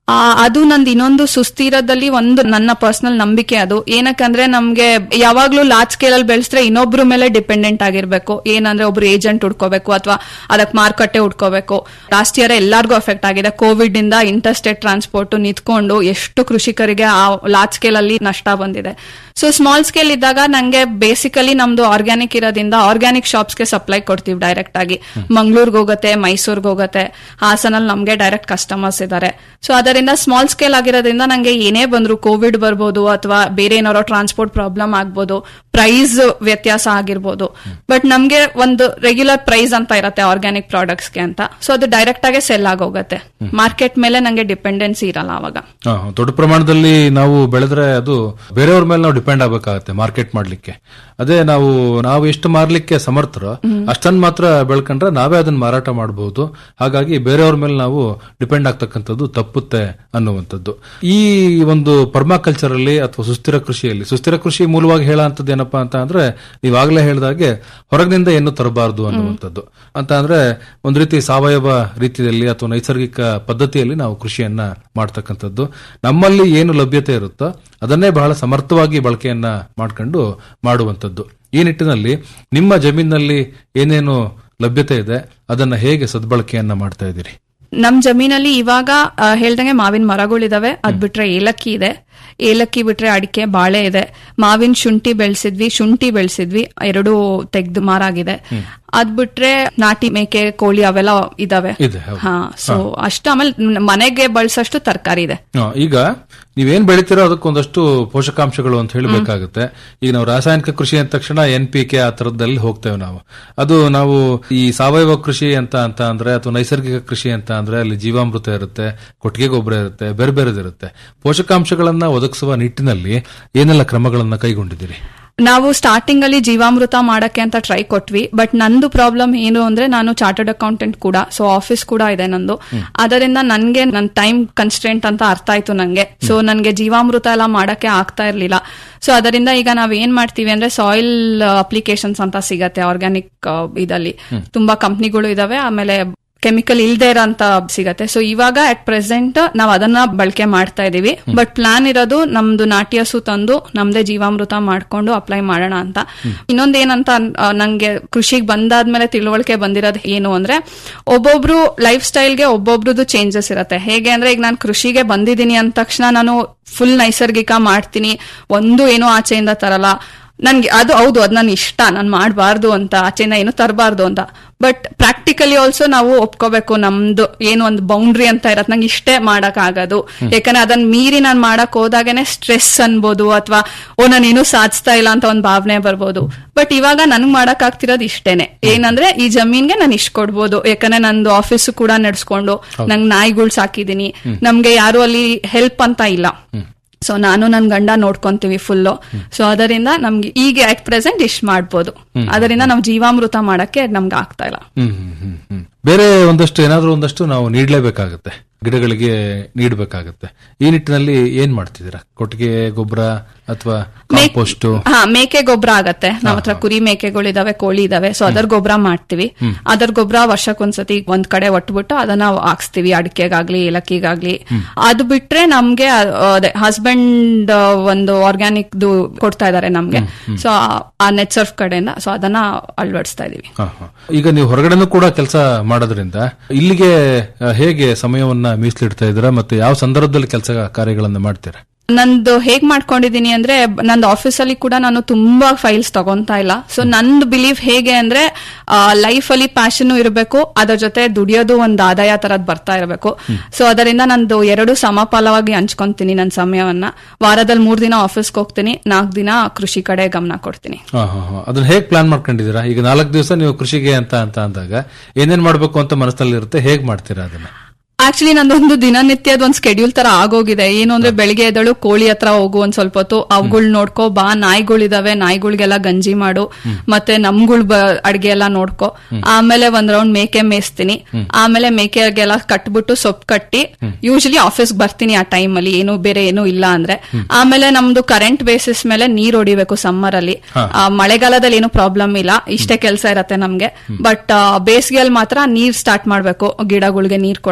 ಆ, ಅದು ನಂದು ಇನ್ನೊಂದು ಸುಸ್ಥಿರದಲ್ಲಿ ಒಂದು ನನ್ನ ಪರ್ಸನಲ್ ನಂಬಿಕೆ ಅದು ಏನಕ್ಕಂದ್ರೆ ನಮ್ಗೆ ಯಾವಾಗ್ಲೂ ಲಾರ್ಜ್ ಸ್ಕೇಲ್ ಅಲ್ಲಿ ಬೆಳೆಸಿದ್ರೆ ಇನ್ನೊಬ್ರ ಮೇಲೆ ಡಿಪೆಂಡೆಂಟ್ ಆಗಿರ್ಬೇಕು ಏನಂದ್ರೆ ಒಬ್ರು ಏಜೆಂಟ್ ಹುಡ್ಕೋಬೇಕು ಅಥವಾ ಅದಕ್ಕೆ ಮಾರುಕಟ್ಟೆ ಹುಡ್ಕೋಬೇಕು ಲಾಸ್ಟ್ ಇಯರ್ ಎಲ್ಲಾರ್ಗೂ ಅಫೆಕ್ಟ್ ಆಗಿದೆ ಕೋವಿಡ್ ಇಂದ ಇಂಟರ್ಸ್ಟೇಟ್ ಟ್ರಾನ್ಸ್ಪೋರ್ಟ್ ನಿಂತ್ಕೊಂಡು ಎಷ್ಟು ಕೃಷಿಕರಿಗೆ ಆ ಲಾರ್ಜ್ ಸ್ಕೇಲ್ ಅಲ್ಲಿ ನಷ್ಟ ಬಂದಿದೆ ಸೊ ಸ್ಮಾಲ್ ಸ್ಕೇಲ್ ಇದ್ದಾಗ ನಂಗೆ ಬೇಸಿಕಲಿ ನಮ್ದು ಆರ್ಗ್ಯಾನಿಕ್ ಇರೋದ್ರಿಂದ ಆರ್ಗ್ಯಾನಿಕ್ ಶಾಪ್ಸ್ಗೆ ಸಪ್ಲೈ ಕೊಡ್ತೀವಿ ಡೈರೆಕ್ಟ್ ಆಗಿ ಮಂಗಳೂರ್ಗೆ ಹೋಗುತ್ತೆ ಮೈಸೂರ್ಗೆ ಹೋಗುತ್ತೆ ಹಾಸನಲ್ಲಿ ನಮ್ಗೆ ಡೈರೆಕ್ಟ್ ಕಸ್ಟಮರ್ಸ್ ಇದ್ದಾರೆ ಸೊ ಅದರಿಂದ ಸ್ಮಾಲ್ ಸ್ಕೇಲ್ ಆಗಿರೋದ್ರಿಂದ ನಂಗೆ ಏನೇ ಬಂದ್ರು ಕೋವಿಡ್ ಬರ್ಬೋದು ಅಥವಾ ಬೇರೆ ಏನಾರೋ ಟ್ರಾನ್ಸ್ಪೋರ್ಟ್ ಪ್ರಾಬ್ಲಮ್ ಆಗ್ಬೋದು ಪ್ರೈಸ್ ವ್ಯತ್ಯಾಸ ಆಗಿರ್ಬೋದು ಬಟ್ ನಮ್ಗೆ ಒಂದು ರೆಗ್ಯುಲರ್ ಪ್ರೈಸ್ ಅಂತ ಇರತ್ತೆ ಆರ್ಗ್ಯಾನಿಕ್ ಪ್ರಾಡಕ್ಟ್ಸ್ಗೆ ಅಂತ ಸೊ ಅದು ಡೈರೆಕ್ಟ್ ಆಗೇ ಸೆಲ್ ಆಗೋಗುತ್ತೆ ಮಾರ್ಕೆಟ್ ಮೇಲೆ ನಂಗೆ ಡಿಪೆಂಡೆನ್ಸಿ ಇರಲ್ಲ ಅವಾಗ ಹಾ, ದೊಡ್ಡ ಪ್ರಮಾಣದಲ್ಲಿ ನಾವು ಬೆಳೆದ್ರೆ ಅದು ಬೇರೆಯವ್ರ ಮೇಲೆ ನಾವು ಡಿಪೆಂಡ್ ಆಗಬೇಕಾಗತ್ತೆ ಮಾರ್ಕೆಟ್ ಮಾಡ್ಲಿಕ್ಕೆ ಅದೇ ನಾವು ನಾವು ಎಷ್ಟು ಮಾರ್ಲಿಕ್ಕೆ ಸಮರ್ಥರೋ ಅಷ್ಟನ್ನ ಮಾತ್ರ ಬೆಳ್ಕೊಂಡ್ರೆ ನಾವೇ ಅದನ್ನ ಮಾರಾಟ ಮಾಡಬಹುದು ಹಾಗಾಗಿ ಬೇರೆಯವ್ರ ಮೇಲೆ ನಾವು ಡಿಪೆಂಡ್ ಆಗ್ತಕ್ಕಂಥದ್ದು ತಪ್ಪುತ್ತೆ ಅನ್ನುವಂಥದ್ದು ಈ ಒಂದು ಪರ್ಮಾಕಲ್ಚರ್ ಅಲ್ಲಿ ಅಥವಾ ಸುಸ್ಥಿರ ಕೃಷಿಯಲ್ಲಿ ಸುಸ್ಥಿರ ಕೃಷಿ ಮೂಲವಾಗಿ ಹೇಳೋಂಥದ್ದು ಏನಪ್ಪಾ ಅಂತ ಅಂದ್ರೆ ನೀವಾಗಲೇ ಹೇಳಿದಾಗೆ ಹೊರಗಿನಿಂದ ಏನು ತರಬಾರದು ಅನ್ನುವಂಥದ್ದು ಅಂತ ಅಂದ್ರೆ ಒಂದ್ ರೀತಿ ಸಾವಯವ ರೀತಿಯಲ್ಲಿ ಅಥವಾ ನೈಸರ್ಗಿಕ ಪದ್ಧತಿಯಲ್ಲಿ ನಾವು ಕೃಷಿಯನ್ನ ಮಾಡ್ತಕ್ಕಂಥದ್ದು ನಮ್ಮಲ್ಲಿ ಏನು ಲಭ್ಯತೆ ಇರುತ್ತೋ ಅದನ್ನೇ ಬಹಳ ಸಮರ್ಥವಾಗಿ ಬಳಕೆಯನ್ನ ಮಾಡ್ಕೊಂಡು ಮಾಡುವಂಥದ್ದು ಈ ನಿಟ್ಟಿನಲ್ಲಿ ನಿಮ್ಮ ಜಮೀನಲ್ಲಿ ಏನೇನು ಲಭ್ಯತೆ ಇದೆ ಅದನ್ನ ಹೇಗೆ ಸದ್ಬಳಕೆಯನ್ನ ಮಾಡ್ತಾ ಇದ್ದೀರಿ ನಮ್ ಜಮೀನಲ್ಲಿ ಇವಾಗ ಆ, ಹೇಳ್ದಂಗೆ ಮಾವಿನ ಮರಗಳಿದಾವೆ ಅದ್ ಬಿಟ್ರೆ ಏಲಕ್ಕಿ ಇದೆ ಏಲಕ್ಕಿ ಬಿಟ್ರೆ ಅಡಿಕೆ ಬಾಳೆ ಇದೆ ಮಾವಿನ ಶುಂಠಿ ಬೆಳೆಸಿದ್ವಿ ಶುಂಠಿ ಬೆಳೆಸಿದ್ವಿ ಎರಡು ತೆಗ್ದು ಮಾರಾಗಿದೆ ಅದ್ ಬಿಟ್ರೆ ನಾಟಿ ಮೇಕೆ ಕೋಳಿ ಅವೆಲ್ಲ ಇದಾವೆ ಇದೆ, ಹೌದು. ಹಾ ಸೊ ಅಷ್ಟು ಆಮೇಲೆ ನ- ಮನೆಗೆ ಬಳಸಷ್ಟು ತರಕಾರಿ ಇದೆ ಆ, ಈಗ ನೀವೇನ್ ಬೆಳಿತೀರೋ ಅದಕ್ಕೊಂದಷ್ಟು ಪೋಷಕಾಂಶಗಳು ಅಂತ ಹೇಳಬೇಕಾಗುತ್ತೆ ಈಗ ನಾವು ರಾಸಾಯನಿಕ ಕೃಷಿ ಅಂದ ತಕ್ಷಣ ಎನ್ ಪಿ ಕೆ ಆ ತರದಲ್ಲಿ ಹೋಗ್ತೇವೆ ನಾವು ಅದು ನಾವು ಈ ಸಾವಯವ ಕೃಷಿ ಅಂತ ಅಂತ ಅಂದ್ರೆ ಅಥವಾ ನೈಸರ್ಗಿಕ ಕೃಷಿ ಅಂತ ಅಂದ್ರೆ ಅಲ್ಲಿ ಜೀವಾಮೃತ ಇರುತ್ತೆ ಕೊಟ್ಟಿಗೆ ಗೊಬ್ಬರ ಇರುತ್ತೆ ಬೇರೆ ಬೇರೆದಿರುತ್ತೆ ಪೋಷಕಾಂಶಗಳನ್ನ ಒದಗಿಸುವ ನಿಟ್ಟಿನಲ್ಲಿ ಏನೆಲ್ಲ ಕ್ರಮಗಳನ್ನ ಕೈಗೊಂಡಿದ್ದೀರಿ ನಾವು ಸ್ಟಾರ್ಟಿಂಗ್ ಅಲ್ಲಿ ಜೀವಾಮೃತ ಮಾಡಕ್ಕೆ ಅಂತ ಟ್ರೈ ಕೊಟ್ವಿ ಬಟ್ ನಂದು ಪ್ರಾಬ್ಲಮ್ ಏನು ಅಂದ್ರೆ ನಾನು ಚಾರ್ಟರ್ಡ್ ಅಕೌಂಟೆಂಟ್ ಕೂಡ ಸೊ ಆಫೀಸ್ ಕೂಡ ಇದೆ ನಂದು ಅದರಿಂದ ನನ್ಗೆ ನನ್ ಟೈಮ್ ಕನ್ಸ್ಟೆಂಟ್ ಅಂತ ಅರ್ಥ ಆಯ್ತು ನಂಗೆ ಸೊ ನನ್ಗೆ ಜೀವಾಮೃತ ಎಲ್ಲ ಮಾಡಕ್ಕೆ ಆಗ್ತಾ ಇರ್ಲಿಲ್ಲ ಸೊ ಅದರಿಂದ ಈಗ ನಾವ್ ಏನ್ ಮಾಡ್ತೀವಿ ಅಂದ್ರೆ ಸಾಯಿಲ್ ಅಪ್ಲಿಕೇಶನ್ಸ್ ಅಂತ ಸಿಗತ್ತೆ ಆರ್ಗ್ಯಾನಿಕ್ ಇದಲ್ಲಿ ತುಂಬಾ ಕಂಪ್ನಿಗಳು ಇದಾವೆ ಆಮೇಲೆ ಕೆಮಿಕಲ್ ಇಲ್ದೇ ಇರೋ ಅಂತ ಸಿಗತ್ತೆ ಸೊ ಇವಾಗ ಅಟ್ ಪ್ರೆಸೆಂಟ್ ನಾವ್ ಅದನ್ನ ಬಳಕೆ ಮಾಡ್ತಾ ಇದೀವಿ ಬಟ್ ಪ್ಲಾನ್ ಇರೋದು ನಮ್ದು ನಾಟಿ ಹಸು ತಂದು ನಮ್ದೇ ಜೀವಾಮೃತ ಮಾಡ್ಕೊಂಡು ಅಪ್ಲೈ ಮಾಡೋಣ ಅಂತ ಇನ್ನೊಂದೇನಂತ ಆ, ನಂಗೆ ಕೃಷಿಗೆ ಬಂದಾದ್ಮೇಲೆ ತಿಳುವಳಿಕೆ ಬಂದಿರೋದು ಏನು ಅಂದ್ರೆ ಒಬ್ಬೊಬ್ರು ಲೈಫ್ ಸ್ಟೈಲ್ಗೆ ಒಬ್ಬೊಬ್ರದ್ದು ಚೇಂಜಸ್ ಇರುತ್ತೆ ಹೇಗೆ ಅಂದ್ರೆ ಈಗ ನಾನು ಕೃಷಿಗೆ ಬಂದಿದ್ದೀನಿ ಅಂದ ತಕ್ಷಣ ನಾನು ಫುಲ್ ನೈಸರ್ಗಿಕ ಮಾಡ್ತೀನಿ ಒಂದು ಏನೋ ಆಚೆಯಿಂದ ತರಲ್ಲ ನನ್ಗೆ ಅದು ಹೌದು ಅದ್ ನನ್ ಇಷ್ಟ ನಾನ್ ಮಾಡಬಾರ್ದು ಅಂತ ಆಚೆಯಿಂದ ಏನು ತರಬಾರ್ದು ಅಂತ ಬಟ್ ಪ್ರಾಕ್ಟಿಕಲಿ ಆಲ್ಸೋ ನಾವು ಒಪ್ಕೋಬೇಕು ನಮ್ದು ಏನು ಒಂದು ಬೌಂಡ್ರಿ ಅಂತ ಇರತ್ ನಂಗೆ ಇಷ್ಟೇ ಮಾಡಕ್ ಆಗೋದು ಯಾಕಂದ್ರೆ ಅದನ್ನ ಮೀರಿ ನಾನ್ ಮಾಡಕ್ ಹೋದಾಗನೆ ಸ್ಟ್ರೆಸ್ ಅನ್ಬೋದು ಅಥವಾ ಓ ನಾನೇನು ಸಾಧಿಸ್ತಾ ಇಲ್ಲ ಅಂತ ಒಂದ್ ಭಾವನೆ ಬರ್ಬೋದು ಬಟ್ ಇವಾಗ ನನ್ಗ್ ಮಾಡಕ್ ಆಗ್ತಿರೋದು ಇಷ್ಟೇನೆ ಏನಂದ್ರೆ ಈ ಜಮೀನ್ಗೆ ನಾನು ಇಷ್ಟ ಕೊಡ್ಬೋದು ಯಾಕಂದ್ರೆ ನಂದು ಆಫೀಸ್ ಕೂಡ ನಡೆಸ್ಕೊಂಡು ನಂಗ್ ನಾಯಿಗಳು ಸಾಕಿದೀನಿ ನಮ್ಗೆ ಯಾರು ಅಲ್ಲಿ ಹೆಲ್ಪ್ ಅಂತ ಇಲ್ಲ ಸೊ ನಾನು ನನ್ ಗಂಡ ನೋಡ್ಕೊಂತೀವಿ ಫುಲ್ಲು ಸೊ ಅದರಿಂದ ನಮ್ಗೆ ಈಗ ಅಟ್ ಪ್ರೆಸೆಂಟ್ ಇಷ್ಟ ಮಾಡ್ಬೋದು ಅದರಿಂದ ನಾವು ಜೀವಾಮೃತ ಮಾಡಕ್ಕೆ ನಮ್ಗೆ ಆಗ್ತಾ ಇಲ್ಲ ಹ್ಮ್ ಹ್ಮ್ ಹ್ಮ್ ಹ್ಮ್. ಬೇರೆ ಒಂದಷ್ಟು ಏನಾದ್ರೂ ಒಂದಷ್ಟು ನಾವು ನೀಡಲೇಬೇಕಾಗತ್ತೆ ಗಿಡಗಳಿಗೆ ನೀಡಬೇಕಾಗತ್ತೆ ಈ ನಿಟ್ಟಿನಲ್ಲಿ ಏನ್ ಮಾಡ್ತಿದ್ದೀರಾ ಕೊಟ್ಟಿಗೆ ಗೊಬ್ಬರ ಅಥವಾ ಕಾಂಪೋಸ್ಟ್ ಹಾ ಮೇಕೆ ಗೊಬ್ಬರ ಆಗತ್ತೆ ನಮ್ಮ ಹತ್ರ ಕುರಿ ಮೇಕೆಗಳಿದಾವೆ ಕೋಳಿ ಇದಾವೆ ಸೊ ಅದರ ಗೊಬ್ಬರ ಮಾಡ್ತೀವಿ ಅದರ ಗೊಬ್ಬರ ವರ್ಷಕ್ಕೊಂದ್ಸತಿ ಒಂದ್ ಕಡೆ ಒಟ್ಬಿಟ್ಟು ಅದನ್ನ ಹಾಕ್ಸ್ತೀವಿ ಅಡಿಕೆಗಾಗ್ಲಿ ಏಲಕ್ಕಿಗಾಗ್ಲಿ ಅದು ಬಿಟ್ರೆ ನಮ್ಗೆ ಅ- ಅದೇ ಹಸ್ಬೆಂಡ್ ಒಂದು ಆರ್ಗ್ಯಾನಿಕ್ ಕೊಡ್ತಾ ಇದಾರೆ ನಮ್ಗೆ ಸೊ ಆ ನೆಟ್ ಸರ್ಫ್ ಕಡೆಯಿಂದ ಸೊ ಅದನ್ನ ಅಳವಡಿಸ್ತಾ ಇದೀವಿ ಹಾ, ಹಾ. ಈಗ ನೀವು ಹೊರಗಡೆನೂ ಕೂಡ ಕೆಲಸ ಮಾಡೋದ್ರಿಂದ ಇಲ್ಲಿಗೆ ಆ, ಹೇಗೆ ಸಮಯವನ್ನ ಮೀಸಲಿಡ್ತಾ ಇದ್ದೀರಾ ಮತ್ತೆ ಯಾವ ಸಂದರ್ಭದಲ್ಲಿ ಕೆಲಸ ಕಾರ್ಯಗಳನ್ನ ಮಾಡ್ತೀರಾ ನಂದು ಹೇಗ್ ಮಾಡ್ಕೊಂಡಿದೀನಿ ಅಂದ್ರೆ ನಂದು ಆಫೀಸಲ್ಲಿ ಕೂಡ ನಾನು ತುಂಬಾ ಫೈಲ್ಸ್ ತಗೊಂತಾ ಇಲ್ಲ ಸೊ ನಂದು ಬಿಲೀವ್ ಹೇಗೆ ಅಂದ್ರೆ ಲೈಫ್ ಅಲ್ಲಿ ಪ್ಯಾಷನ್ ಇರಬೇಕು ಅದರ ಜೊತೆ ದುಡಿಯೋದು ಒಂದು ಆದಾಯ ತರದ್ ಬರ್ತಾ ಇರಬೇಕು ಸೊ ಅದರಿಂದ ನಂದು ಎರಡು ಸಮಪಾಲವಾಗಿ ಹಂಚ್ಕೊಂತೀನಿ ನನ್ನ ಸಮಯವನ್ನ ವಾರದಲ್ಲಿ ಮೂರ್ ದಿನ ಆಫೀಸ್ಗೆ ಹೋಗ್ತೀನಿ ನಾಲ್ಕು ದಿನ ಕೃಷಿ ಕಡೆ ಗಮನ ಕೊಡ್ತೀನಿ ಹಾ, ಹಾ, ಹಾ. ಅದನ್ನ ಹೇಗ್ ಪ್ಲಾನ್ ಮಾಡ್ಕೊಂಡಿದ್ದೀರಾ ಈಗ ನಾಲ್ಕು ದಿವಸ ನೀವು ಕೃಷಿಗೆ ಅಂತ ಅಂತ ಅಂದಾಗ ಏನೇನ್ ಮಾಡ್ಬೇಕು ಅಂತ ಮನಸ್ಸಲ್ಲಿ ಇರುತ್ತೆ ಹೇಗ್ ಮಾಡ್ತೀರಾ ಅದನ್ನ ಆಕ್ಚುಲಿ ನಂದೊಂದು ದಿನನಿತ್ಯದ ಒಂದ್ ಸ್ಕೆಡ್ಯೂಲ್ ತರ ಆಗೋಗಿದೆ ಏನು ಅಂದ್ರೆ ಬೆಳಿಗ್ಗೆ ಎದ್ದಳು ಕೋಳಿ ಹತ್ರ ಹೋಗು ಒಂದ್ ಸ್ವಲ್ಪ ಹೊತ್ತು ಅವುಗಳ್ ನೋಡ್ಕೋ ಬಾ ನಾಯಿಗಳಿದಾವೆ ನಾಯಿಗಳಿಗೆಲ್ಲ ಗಂಜಿ ಮಾಡು ಮತ್ತೆ ನಮ್ಗಳ್ ಅಡ್ಗೆ ಎಲ್ಲ ನೋಡ್ಕೋ ಆಮೇಲೆ ಒಂದ್ ರೌಂಡ್ ಮೇಕೆ ಮೇಯಿಸ್ತೀನಿ ಆಮೇಲೆ ಮೇಕೆಗೆಲ್ಲ ಕಟ್ಬಿಟ್ಟು ಸೊಪ್ಪು ಕಟ್ಟಿ ಯೂಶಲಿ ಆಫೀಸ್ ಬರ್ತೀನಿ ಆ ಟೈಮ್ ಅಲ್ಲಿ ಏನು ಬೇರೆ ಏನು ಇಲ್ಲ ಅಂದ್ರೆ ಆಮೇಲೆ ನಮ್ದು ಕರೆಂಟ್ ಬೇಸಿಸ್ ಮೇಲೆ ನೀರ್ ಹೊಡಿಬೇಕು ಸಮ್ಮರ್ ಅಲ್ಲಿ ಆ, ಮಳೆಗಾಲದಲ್ಲಿ ಏನು ಪ್ರಾಬ್ಲಮ್ ಇಲ್ಲ ಇಷ್ಟೇ ಕೆಲಸ ಇರತ್ತೆ ನಮ್ಗೆ ಬಟ್ ಬೇಸಿಗೆಯಲ್ಲಿ ಮಾತ್ರ ನೀರ್ ಸ್ಟಾರ್ಟ್ ಮಾಡ್ಬೇಕು ಗಿಡಗಳಿಗೆ ನೀರ್ ಕೊಡಕ್ಕೆ